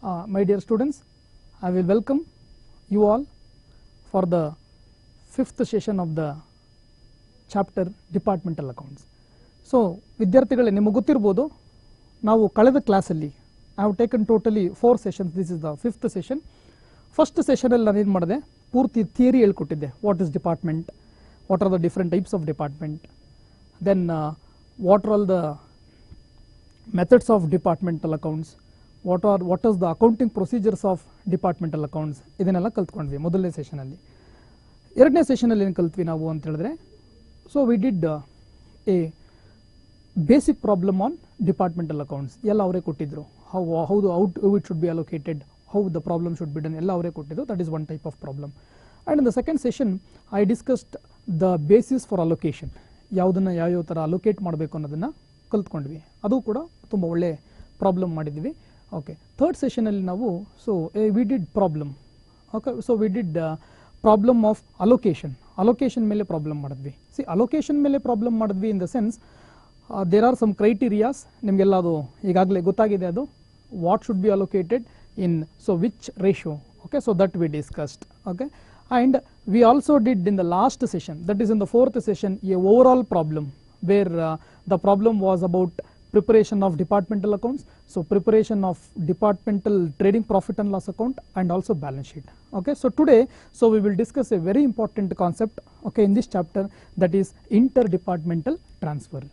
Uh, my dear students, I will welcome you all for the fifth session of the chapter departmental accounts so ವಿದ್ಯಾರ್ಥಿಗಳೇ ನಿಮಗೆ ಗೊತ್ತಿರ್ಬೋದು ನಾವು ಕಳೆದ ಕ್ಲಾಸಲ್ಲಿ I have taken totally four sessions this is the fifth session first ಸೆಷನಲ್ಲಿ ನಾನು ಏನು ಮಾಡಿದೆ ಪೂರ್ತಿ ಥಿಯರಿ ಹೇಳ್ಕೊಟ್ಟಿದ್ದೆ what is department what are the different types of department then what are all the methods of departmental accounts what are what as the accounting procedures of departmental accounts ಇದನ್ನೆಲ್ಲ ಕಲ್ತ್ಕೊಂಡ್ವಿ ಮೊದಲನೇ ಸೆಷನಲ್ಲಿ ಎರಡನೇ ಸೆಷನಲ್ಲಿ ಏನು ಕಲ್ತ್ವಿ ನಾವು ಅಂತ ಹೇಳಿದ್ರೆ so we did a basic problem on departmental accounts ಎಲ್ಲ ಅವರೇ ಕೊಟ್ಟಿದ್ರು ಹೌ ಹೌದು out it should be allocated how the problem should be done ಎಲ್ಲ ಅವರೇ ಕೊಟ್ಟಿದ್ದು that is one type of problem and in the second session I discussed the basis for allocation ಯಾವುದನ್ನು ಯಾವ್ಯಾವ ಥರ ಅಲೋಕೇಟ್ ಮಾಡಬೇಕು ಅನ್ನೋದನ್ನು ಕಲ್ತ್ಕೊಂಡ್ವಿ ಅದು ಕೂಡ ತುಂಬ ಒಳ್ಳೆ ಪ್ರಾಬ್ಲಮ್ ಮಾಡಿದ್ವಿ ಓಕೆ ಥರ್ಡ್ ಸೆಷನಲ್ಲಿ ನಾವು so we did problem okay so we did problem of allocation allocation ಮೇಲೆ ಪ್ರಾಬ್ಲಮ್ ಮಾಡಿದ್ವಿ ಸಿ ಅಲೋಕೇಶನ್ ಮೇಲೆ ಪ್ರಾಬ್ಲಮ್ ಮಾಡಿದ್ವಿ in the sense there are some criterias ನಿಮಗೆಲ್ಲ ಅದು ಈಗಾಗಲೇ ಗೊತ್ತಾಗಿದೆ ಅದು what should be allocated in so which ratio okay so that we discussed okay and we also did in the last session that is in the fourth session a overall problem where the problem was about preparation of departmental accounts so preparation of departmental trading profit and loss account and also balance sheet okay so today so we will discuss a very important concept okay in this chapter that is interdepartmental transfer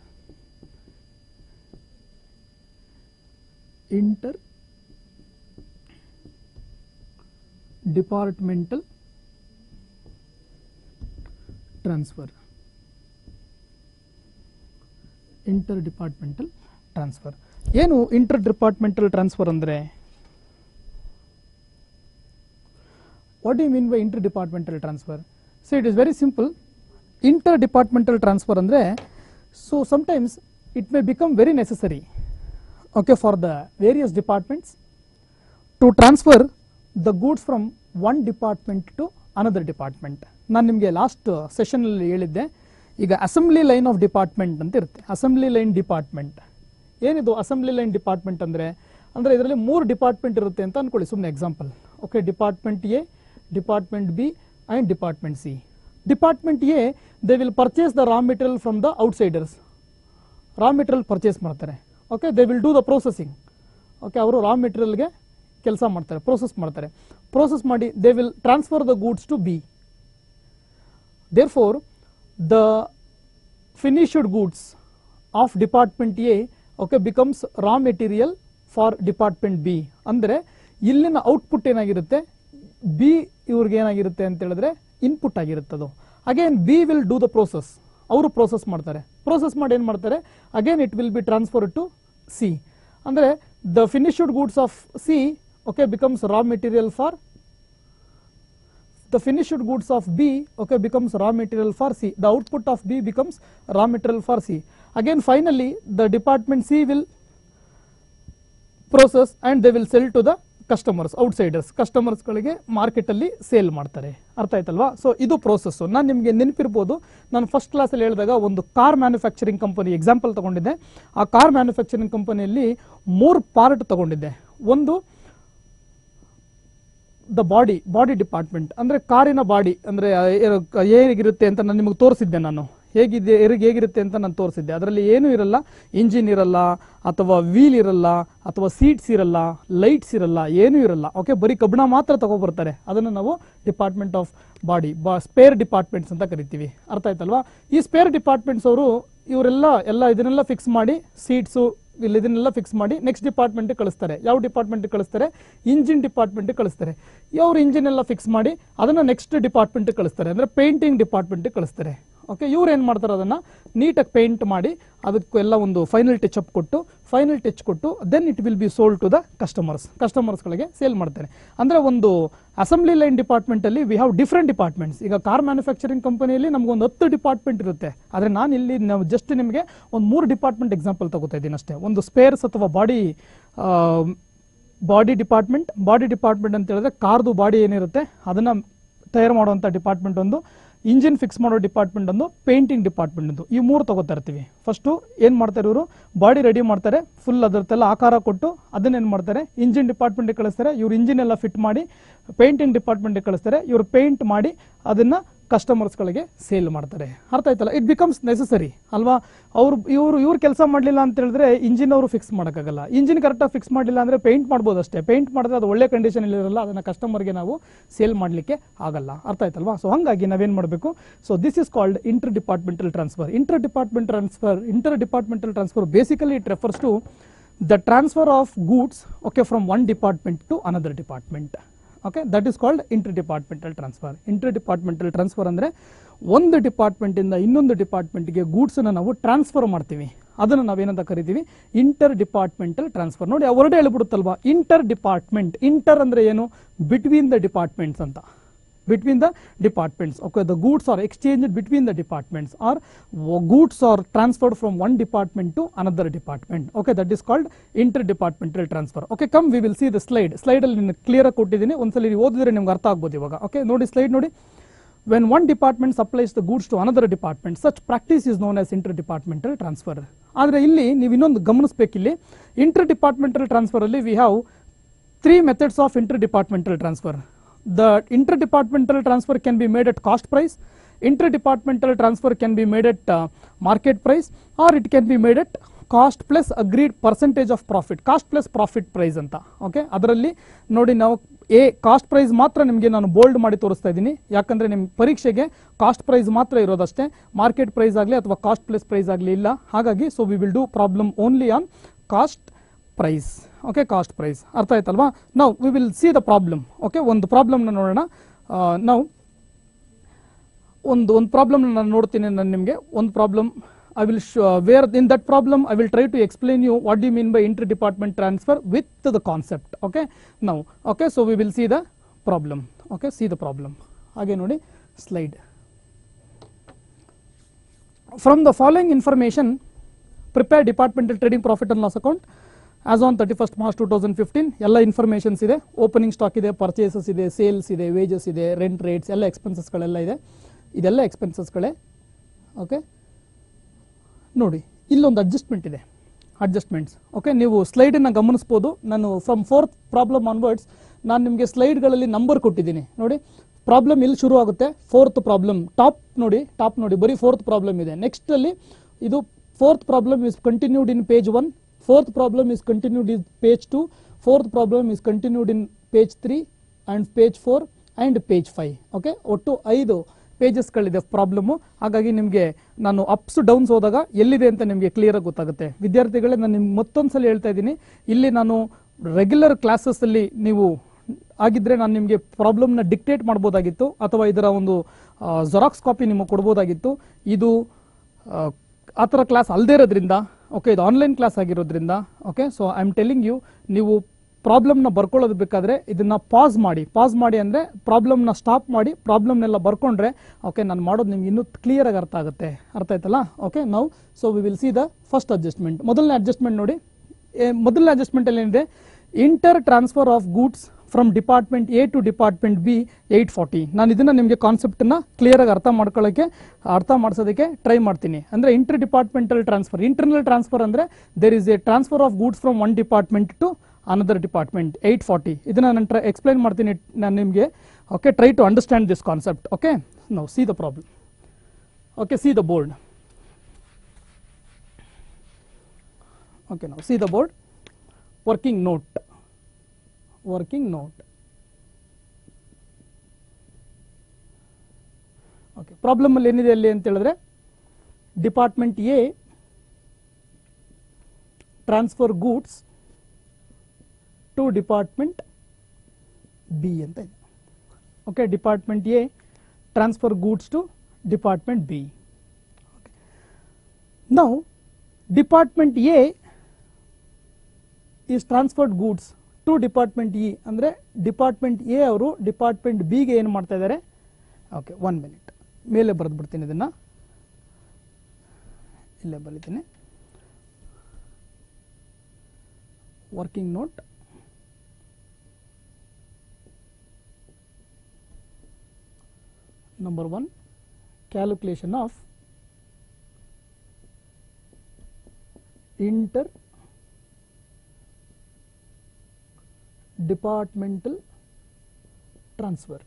inter departmental transfer inter departmental transfer ಏನು inter departmental transfer ಅಂದರೆ what you mean by inter departmental transfer so it is very simple inter departmental transfer ಅಂದರೆ so sometimes it may become very necessary okay for the various departments to transfer the goods from one department to another department ನಾನು ನಿಮಗೆ last ಸೆಷನಲ್ಲಿ ಹೇಳಿದ್ದೆ ಈಗ assembly line of department ಅಂತ ಇರುತ್ತೆ assembly line department ಏನಿದು assembly line department ಅಂದರೆ ಅಂದರೆ ಇದರಲ್ಲಿ ಮೂರು ಡಿಪಾರ್ಟ್ಮೆಂಟ್ ಇರುತ್ತೆ ಅಂತ ಅಂದ್ಕೊಳ್ಳಿ ಸುಮ್ಮನೆ example okay department A department B and department C department A they will purchase the raw material from the outsiders raw material purchase ಮಾಡ್ತಾರೆ okay they will do the processing okay ಅವರು raw ಮೆಟೀರಿಯಲ್ಗೆ ಕೆಲಸ ಮಾಡ್ತಾರೆ process ಮಾಡ್ತಾರೆ process ಮಾಡಿ they will transfer the goods to B there for the finished goods of department A okay becomes raw material for department B ಅಂದರೆ ಇಲ್ಲಿನ output ಏನಾಗಿರುತ್ತೆ B ಇವ್ರಿಗೆ ಏನಾಗಿರುತ್ತೆ ಅಂತ ಹೇಳಿದ್ರೆ ಇನ್ಪುಟ್ ಆಗಿರುತ್ತೆ ಅದು again B will do the process ಅವರು ಪ್ರೋಸೆಸ್ ಮಾಡ್ತಾರೆ ಪ್ರೋಸೆಸ್ ಮಾಡಿ ಏನು ಮಾಡ್ತಾರೆ again it will be transfer to C ಅಂದರೆ the finished goods of C okay becomes raw material for the finished goods of B okay becomes raw material for C the output of B becomes raw material for C again finally the department C will process and they will sell to the customers outsiders ಕಸ್ಟಮರ್ಸ್ಗಳಿಗೆ ಮಾರ್ಕೆಟಲ್ಲಿ sale ಮಾಡ್ತಾರೆ ಅರ್ಥ ಆಯ್ತಲ್ವಾ so ಇದು process ನಾನು ನಿಮಗೆ ನೆನಪಿರ್ಬೋದು ನಾನು first ಕ್ಲಾಸಲ್ಲಿ ಹೇಳಿದಾಗ ಒಂದು ಕಾರ್ ಮ್ಯಾನುಫ್ಯಾಕ್ಚರಿಂಗ್ ಕಂಪನಿ ಎಕ್ಸಾಂಪಲ್ ತಗೊಂಡಿದ್ದೆ ಆ ಕಾರ್ ಮ್ಯಾನುಫ್ಯಾಕ್ಚರಿಂಗ್ ಕಂಪನಿಯಲ್ಲಿ ಮೂರು ಪಾರ್ಟ್ ತಗೊಂಡಿದ್ದೆ ಒಂದು ದ ಬಾಡಿ ಬಾಡಿ ಡಿಪಾರ್ಟ್ಮೆಂಟ್ ಅಂದರೆ ಕಾರಿನ ಬಾಡಿ ಅಂದರೆ ಹೇಗಿರುತ್ತೆ ಅಂತ ನಾನು ನಿಮಗೆ ತೋರಿಸಿದ್ದೆ ನಾನು ಹೇಗಿದೆ ಹೇಗೆ ಹೇಗಿರುತ್ತೆ ಅಂತ ನಾನು ತೋರಿಸಿದ್ದೆ ಅದರಲ್ಲಿ ಏನೂ ಇರಲ್ಲ ಇಂಜಿನ್ ಇರಲ್ಲ ಅಥವಾ ವೀಲ್ ಇರಲ್ಲ ಅಥವಾ ಸೀಟ್ಸ್ ಇರಲ್ಲ ಲೈಟ್ಸ್ ಇರಲ್ಲ ಏನೂ ಇರಲ್ಲ ಓಕೆ ಬರೀ ಕಬ್ಬಣ ಮಾತ್ರ ತಗೊಬರ್ತಾರೆ ಅದನ್ನು ನಾವು ಡಿಪಾರ್ಟ್ಮೆಂಟ್ ಆಫ್ ಬಾಡಿ ಬಾ ಸ್ಪೇರ್ ಡಿಪಾರ್ಟ್ಮೆಂಟ್ಸ್ ಅಂತ ಕರಿತೀವಿ ಅರ್ಥ ಆಯ್ತಲ್ವಾ ಈ ಸ್ಪೇರ್ ಡಿಪಾರ್ಟ್ಮೆಂಟ್ಸ್ ಅವರು ಇವರೆಲ್ಲ ಎಲ್ಲ ಇದನ್ನೆಲ್ಲ ಫಿಕ್ಸ್ ಮಾಡಿ ಸೀಟ್ಸು ಇಲ್ಲಿ ಇದನ್ನೆಲ್ಲ ಫಿಕ್ಸ್ ಮಾಡಿ ನೆಕ್ಸ್ಟ್ ಡಿಪಾರ್ಟ್ಮೆಂಟ್ಗೆ ಕಳಿಸ್ತಾರೆ ಯಾವ ಡಿಪಾರ್ಟ್ಮೆಂಟ್ಗೆ ಕಳಿಸ್ತಾರೆ ಇಂಜಿನ್ ಡಿಪಾರ್ಟ್ಮೆಂಟ್ಗೆ ಕಳಿಸ್ತಾರೆ ಅವ್ರು ಇಂಜಿನ್ ಎಲ್ಲ ಫಿಕ್ಸ್ ಮಾಡಿ ಅದನ್ನು ನೆಕ್ಸ್ಟ್ ಡಿಪಾರ್ಟ್ಮೆಂಟ್ಗೆ ಕಳಿಸ್ತಾರೆ ಅಂದರೆ ಪೇಂಟಿಂಗ್ ಡಿಪಾರ್ಟ್ಮೆಂಟ್ಗೆ ಕಳಿಸ್ತಾರೆ ಓಕೆ ಇವ್ರು ಏನು ಮಾಡ್ತಾರೆ ಅದನ್ನು ನೀಟಾಗಿ ಪೇಂಟ್ ಮಾಡಿ ಅದಕ್ಕೆಲ್ಲ ಒಂದು ಫೈನಲ್ ಟಚ್ ಅಪ್ ಕೊಟ್ಟು ಫೈನಲ್ ಟಚ್ ಕೊಟ್ಟು then it will be sold to the customers ಕಸ್ಟಮರ್ಸ್ಗಳಿಗೆ ಸೇಲ್ ಮಾಡ್ತಾರೆ ಅಂದರೆ ಒಂದು ಅಸೆಂಬ್ಲಿ ಲೈನ್ ಡಿಪಾರ್ಟ್ಮೆಂಟಲ್ಲಿ ವಿ ಹ್ಯಾವ್ ಡಿಫ್ರೆಂಟ್ ಡಿಪಾರ್ಟ್ಮೆಂಟ್ಸ್ ಈಗ ಕಾರ್ ಮ್ಯಾನುಫ್ಯಾಕ್ಚರಿಂಗ್ ಕಂಪನಿಯಲ್ಲಿ ನಮಗೊಂದು ಹತ್ತು ಡಿಪಾರ್ಟ್ಮೆಂಟ್ ಇರುತ್ತೆ ಆದರೆ ನಾನು ಇಲ್ಲಿ ನಾವು ಜಸ್ಟ್ ನಿಮಗೆ ಒಂದು ಮೂರು ಡಿಪಾರ್ಟ್ಮೆಂಟ್ ಎಕ್ಸಾಂಪಲ್ ತಗೋತಾ ಇದ್ದೀನಿ ಅಷ್ಟೇ ಒಂದು ಸ್ಪೇರ್ಸ್ ಅಥವಾ body body department body department ಅಂತ ಹೇಳಿದ್ರೆ ಕಾರ್ದು ಬಾಡಿ ಏನಿರುತ್ತೆ ಅದನ್ನು ತಯಾರು ಮಾಡುವಂಥ ಡಿಪಾರ್ಟ್ಮೆಂಟ್ ಒಂದು ಇಂಜಿನ್ ಫಿಕ್ಸ್ ಮಾಡೋ ಡಿಪಾರ್ಟ್ಮೆಂಟ್ ಒಂದು ಪೇಂಟಿಂಗ್ ಡಿಪಾರ್ಟ್ಮೆಂಟ್ ಒಂದು ಈ ಮೂರು ತಗೋತಾ ಇರ್ತೀವಿ ಫಸ್ಟು ಏನು ಮಾಡ್ತಾರೆ ಇವರು ಬಾಡಿ ರೆಡಿ ಮಾಡ್ತಾರೆ ಫುಲ್ ಅದರದ್ದೆಲ್ಲ ಆಕಾರ ಕೊಟ್ಟು ಅದನ್ನೇನು ಮಾಡ್ತಾರೆ ಇಂಜಿನ್ ಡಿಪಾರ್ಟ್ಮೆಂಟಿಗೆ ಕಳಿಸ್ತಾರೆ ಇವ್ರು ಇಂಜಿನ್ ಎಲ್ಲ ಫಿಟ್ ಮಾಡಿ ಪೇಂಟಿಂಗ್ ಡಿಪಾರ್ಟ್ಮೆಂಟಿಗೆ ಕಳಿಸ್ತಾರೆ ಇವರು ಪೇಂಟ್ ಮಾಡಿ ಅದನ್ನು ಕಸ್ಟಮರ್ಸ್ಗಳಿಗೆ ಸೇಲ್ ಮಾಡ್ತಾರೆ ಅರ್ಥ ಆಯ್ತಲ್ಲ ಇಟ್ ಬಿಕಮ್ಸ್ ನೆಸಸರಿ ಅಲ್ವಾ ಅವ್ರು ಇವರು ಇವ್ರು ಕೆಲಸ ಮಾಡಲಿಲ್ಲ ಅಂತ ಹೇಳಿದ್ರೆ ಇಂಜಿನ್ ಅವರು ಫಿಕ್ಸ್ ಮಾಡೋಕ್ಕಾಗಲ್ಲ ಇಂಜಿನ್ ಕರೆಕ್ಟಾಗಿ ಫಿಕ್ಸ್ ಮಾಡಲಿಲ್ಲ ಅಂದರೆ ಪೇಂಟ್ ಮಾಡ್ಬೋದು ಅಷ್ಟೇ ಪೇಂಟ್ ಮಾಡಿದ್ರೆ ಅದು ಒಳ್ಳೆ ಕಂಡೀಷನಲ್ಲಿ ಇರಲ್ಲ ಅದನ್ನು ಕಸ್ಟಮರ್ಗೆ ನಾವು ಸೇಲ್ ಮಾಡಲಿಕ್ಕೆ ಆಗಲ್ಲ ಅರ್ಥ ಆಯ್ತಲ್ವಾ ಸೊ ಹಾಗಾಗಿ ನಾವೇನು ಮಾಡಬೇಕು so this is called inter departmental transfer inter department transfer inter departmental transfer basically it refers to the transfer of goods okay from one department to another department okay that is called interdepartmental transfer interdepartmental transfer ಅಂದರೆ ಒಂದು ಡಿಪಾರ್ಟ್ಮೆಂಟಿಂದ ಇನ್ನೊಂದು ಡಿಪಾರ್ಟ್ಮೆಂಟ್ಗೆ ಗೂಡ್ಸನ್ನು ನಾವು transfer ಮಾಡ್ತೀವಿ ಅದನ್ನು ನಾವೇನಂತ ಕರಿತೀವಿ inter departmental transfer ನೋಡಿ ಆ ವರ್ಡ್ ಹೇಳ್ಬಿಡುತ್ತಲ್ವಾ ಇಂಟರ್ ಡಿಪಾರ್ಟ್ಮೆಂಟ್ ಇಂಟರ್ ಅಂದರೆ ಏನು ಬಿಟ್ವೀನ್ ದ ಡಿಪಾರ್ಟ್ಮೆಂಟ್ಸ್ ಅಂತ between the departments okay the goods are exchanged between the departments or w- goods are transferred from one department to another department okay that is called interdepartmental transfer okay come we will see the slide slide ಅಲ್ಲಿ ನಾನು clear ಆಗಿ ಕೊಟ್ಟಿದ್ದೀನಿ ಒಂದ್ಸಲ ನೀವು ಓದಿದ್ರೆ ನಿಮ್ಗೆ ಅರ್ಥ ಆಗ್ಬೋದು ಇವಾಗ ಓಕೆ ನೋಡಿ ಸ್ಲೈಡ್ ನೋಡಿ when one department supplies the goods to another department such practice is known as interdepartmental transfer ಆದರೆ ಇಲ್ಲಿ ನೀವು ಇನ್ನೊಂದು ಗಮನಿಸಬೇಕಿಲ್ಲಿ ಇಂಟರ್ ಟ್ರಾನ್ಸ್ಫರ್ ಅಲ್ಲಿ we have three methods of interdepartmental transfer. The interdepartmental transfer can be made at cost price, interdepartmental transfer can be made at uh, market price, or it can be made at cost plus agreed percentage of profit cost plus profit price ಅಂತ okay ಅದರಲ್ಲಿ ನೋಡಿ ನಾವು A cost price ಮಾತ್ರ ನಿಮಗೆ ನಾನು bold ಮಾಡಿ ತೋರಿಸ್ತಾ ಇದ್ದೀನಿ ಯಾಕಂದರೆ ನಿಮ್ಮ ಪರೀಕ್ಷೆಗೆ ಕಾಸ್ಟ್ ಪ್ರೈಸ್ ಮಾತ್ರ ಇರೋದಷ್ಟೇ ಮಾರ್ಕೆಟ್ ಪ್ರೈಸ್ ಆಗಲಿ ಅಥವಾ ಕಾಸ್ಟ್ ಪ್ಲಸ್ ಪ್ರೈಸ್ ಆಗಲಿ ಇಲ್ಲ ಹಾಗಾಗಿ so we will do problem only on cost price okay cost price ಅರ್ಥ ಆಯ್ತಲ್ವಾ ನಾವು we will see the problem okay ಒಂದು ಪ್ರಾಬ್ಲಮ್ನ ನೋಡೋಣ ನಾವು ಒಂದು ಒಂದು ಪ್ರಾಬ್ಲಮ್ ನಾನು ನೋಡ್ತೀನಿ ನಾನು ನಿಮಗೆ ಒಂದು problem I will where in that problem I will try to explain you what do mean by inter department transfer with the concept okay ನಾವು okay so we will see the problem okay see the problem ಹಾಗೆ ನೋಡಿ slide from the following information prepare departmental trading profit and loss account as on thirty first March two thousand fifteen ಎಲ್ಲ informations ಇದೆ opening stock ಇದೆ purchases ಇದೆ sales ಇದೆ wages ಇದೆ rent rates ಎಲ್ಲ ಎಕ್ಸ್ಪೆನ್ಸಸ್ಗಳೆಲ್ಲ ಇದೆ ಇದೆಲ್ಲ ಎಕ್ಸ್ಪೆನ್ಸಸ್ಗಳೇ ಓಕೆ ನೋಡಿ ಇಲ್ಲೊಂದು ಅಡ್ಜಸ್ಟ್ಮೆಂಟ್ ಇದೆ ಅಡ್ಜಸ್ಟ್ಮೆಂಟ್ಸ್ ಓಕೆ ನೀವು ಸ್ಲೈಡನ್ನು ಗಮನಿಸ್ಬೋದು ನಾನು ಫ್ರಮ್ ಫೋರ್ತ್ ಪ್ರಾಬ್ಲಮ್ ಆನ್ವರ್ಡ್ಸ್ ನಾನು ನಿಮಗೆ ಸ್ಲೈಡ್ಗಳಲ್ಲಿ ನಂಬರ್ ಕೊಟ್ಟಿದ್ದೀನಿ ನೋಡಿ ಪ್ರಾಬ್ಲಮ್ ಇಲ್ಲಿ ಶುರು ಆಗುತ್ತೆ ಫೋರ್ತ್ ಪ್ರಾಬ್ಲಮ್ ಟಾಪ್ ನೋಡಿ ಟಾಪ್ ನೋಡಿ ಬರೀ ಫೋರ್ತ್ ಪ್ರಾಬ್ಲಮ್ ಇದೆ ನೆಕ್ಸ್ಟಲ್ಲಿ ಇದು fourth problem is continued in page one fourth problem is continued in page two fourth problem is continued in page three and page four and page five okay ಒಟ್ಟು ಐದು ಪೇಜಸ್ಗಳಿದೆ problem ಹಾಗಾಗಿ ನಿಮಗೆ ನಾನು ups downs ಹೋದಾಗ ಎಲ್ಲಿದೆ ಅಂತ ನಿಮಗೆ ಕ್ಲಿಯರಾಗಿ ಗೊತ್ತಾಗುತ್ತೆ ವಿದ್ಯಾರ್ಥಿಗಳೇ ನಾನು ನಿಮ್ಗೆ ಮತ್ತೊಂದು ಸಲ ಹೇಳ್ತಾ ಇದ್ದೀನಿ ಇಲ್ಲಿ ನಾನು ರೆಗ್ಯುಲರ್ ಕ್ಲಾಸಸ್ಸಲ್ಲಿ ನೀವು ಆಗಿದ್ದರೆ ನಾನು ನಿಮಗೆ ಪ್ರಾಬ್ಲಮ್ನ ಡಿಕ್ಟೇಟ್ ಮಾಡ್ಬೋದಾಗಿತ್ತು ಅಥವಾ ಇದರ ಒಂದು ಜೆರಾಕ್ಸ್ ಕಾಪಿ ನಿಮಗೆ ಕೊಡ್ಬೋದಾಗಿತ್ತು ಇದು ಆ, ಆ ಥರ ಕ್ಲಾಸ್ ಅಲ್ಲದೇ ಇರೋದ್ರಿಂದ ಓಕೆ ಇದು ಆನ್ಲೈನ್ ಕ್ಲಾಸ್ ಆಗಿರೋದ್ರಿಂದ okay so I am telling you ನೀವು ಪ್ರಾಬ್ಲಮ್ನ ಬರ್ಕೊಳ್ಳೋದು ಬೇಕಾದರೆ ಇದನ್ನು ಪಾಸ್ ಮಾಡಿ ಪಾಸ್ ಮಾಡಿ ಅಂದರೆ ಪ್ರಾಬ್ಲಮ್ನ ಸ್ಟಾಪ್ ಮಾಡಿ ಪ್ರಾಬ್ಲಮ್ನೆಲ್ಲ ಬರ್ಕೊಂಡ್ರೆ ಓಕೆ ನಾನು ಮಾಡೋದು ನಿಮ್ಗೆ ಇನ್ನೂ ಕ್ಲಿಯರಾಗಿ ಅರ್ಥ ಆಗುತ್ತೆ ಅರ್ಥ ಆಯ್ತಲ್ಲ ಓಕೆ ನಾವು so we will see the first adjustment ಮೊದಲನೇ ಅಡ್ಜಸ್ಟ್ಮೆಂಟ್ ನೋಡಿ ಏ, ಮೊದಲನೇ ಅಡ್ಜಸ್ಟ್ಮೆಂಟಲ್ಲಿ ಏನಿದೆ inter transfer of goods from department A to department B eight forty ನಾನು ಇದನ್ನು ನಿಮಗೆ ಕಾನ್ಸೆಪ್ಟನ್ನು ಕ್ಲಿಯರಾಗಿ ಅರ್ಥ ಮಾಡ್ಕೊಳ್ಳೋಕ್ಕೆ ಅರ್ಥ ಮಾಡಿಸೋದಕ್ಕೆ ಟ್ರೈ ಮಾಡ್ತೀನಿ ಅಂದರೆ inter departmental transfer internal transfer ಅಂದರೆ there is a transfer of goods from one department to another department eight forty ಇದನ್ನು ನಾನು ಟ್ರೈ ಎಕ್ಸ್ಪ್ಲೈನ್ ಮಾಡ್ತೀನಿ ನಾನು ನಿಮಗೆ okay try to understand this concept okay ನಾವು see the problem okay see the board okay now see the board working note working note okay problem ಅಲ್ಲಿ ಏನಿದೆ ಅಲ್ಲಿ ಅಂತ ಹೇಳಿದ್ರೆ department A transfer goods to department B ಅಂತ ಇದೆ okay department A transfer goods to department B now department A is transferred goods to department E ಅಂದರೆ department A ಅವರು department ಬಿಗೆ ಏನು ಮಾಡ್ತಾ ಇದ್ದಾರೆ ಓಕೆ ಒನ್ ಮಿನಿಟ್ ಮೇಲೆ ಬರೆದು ಬಿಡ್ತೀನಿ ಇದನ್ನು ಇಲ್ಲೇ ಬರೀತೀನಿ working note number one calculation of inter departmental transfer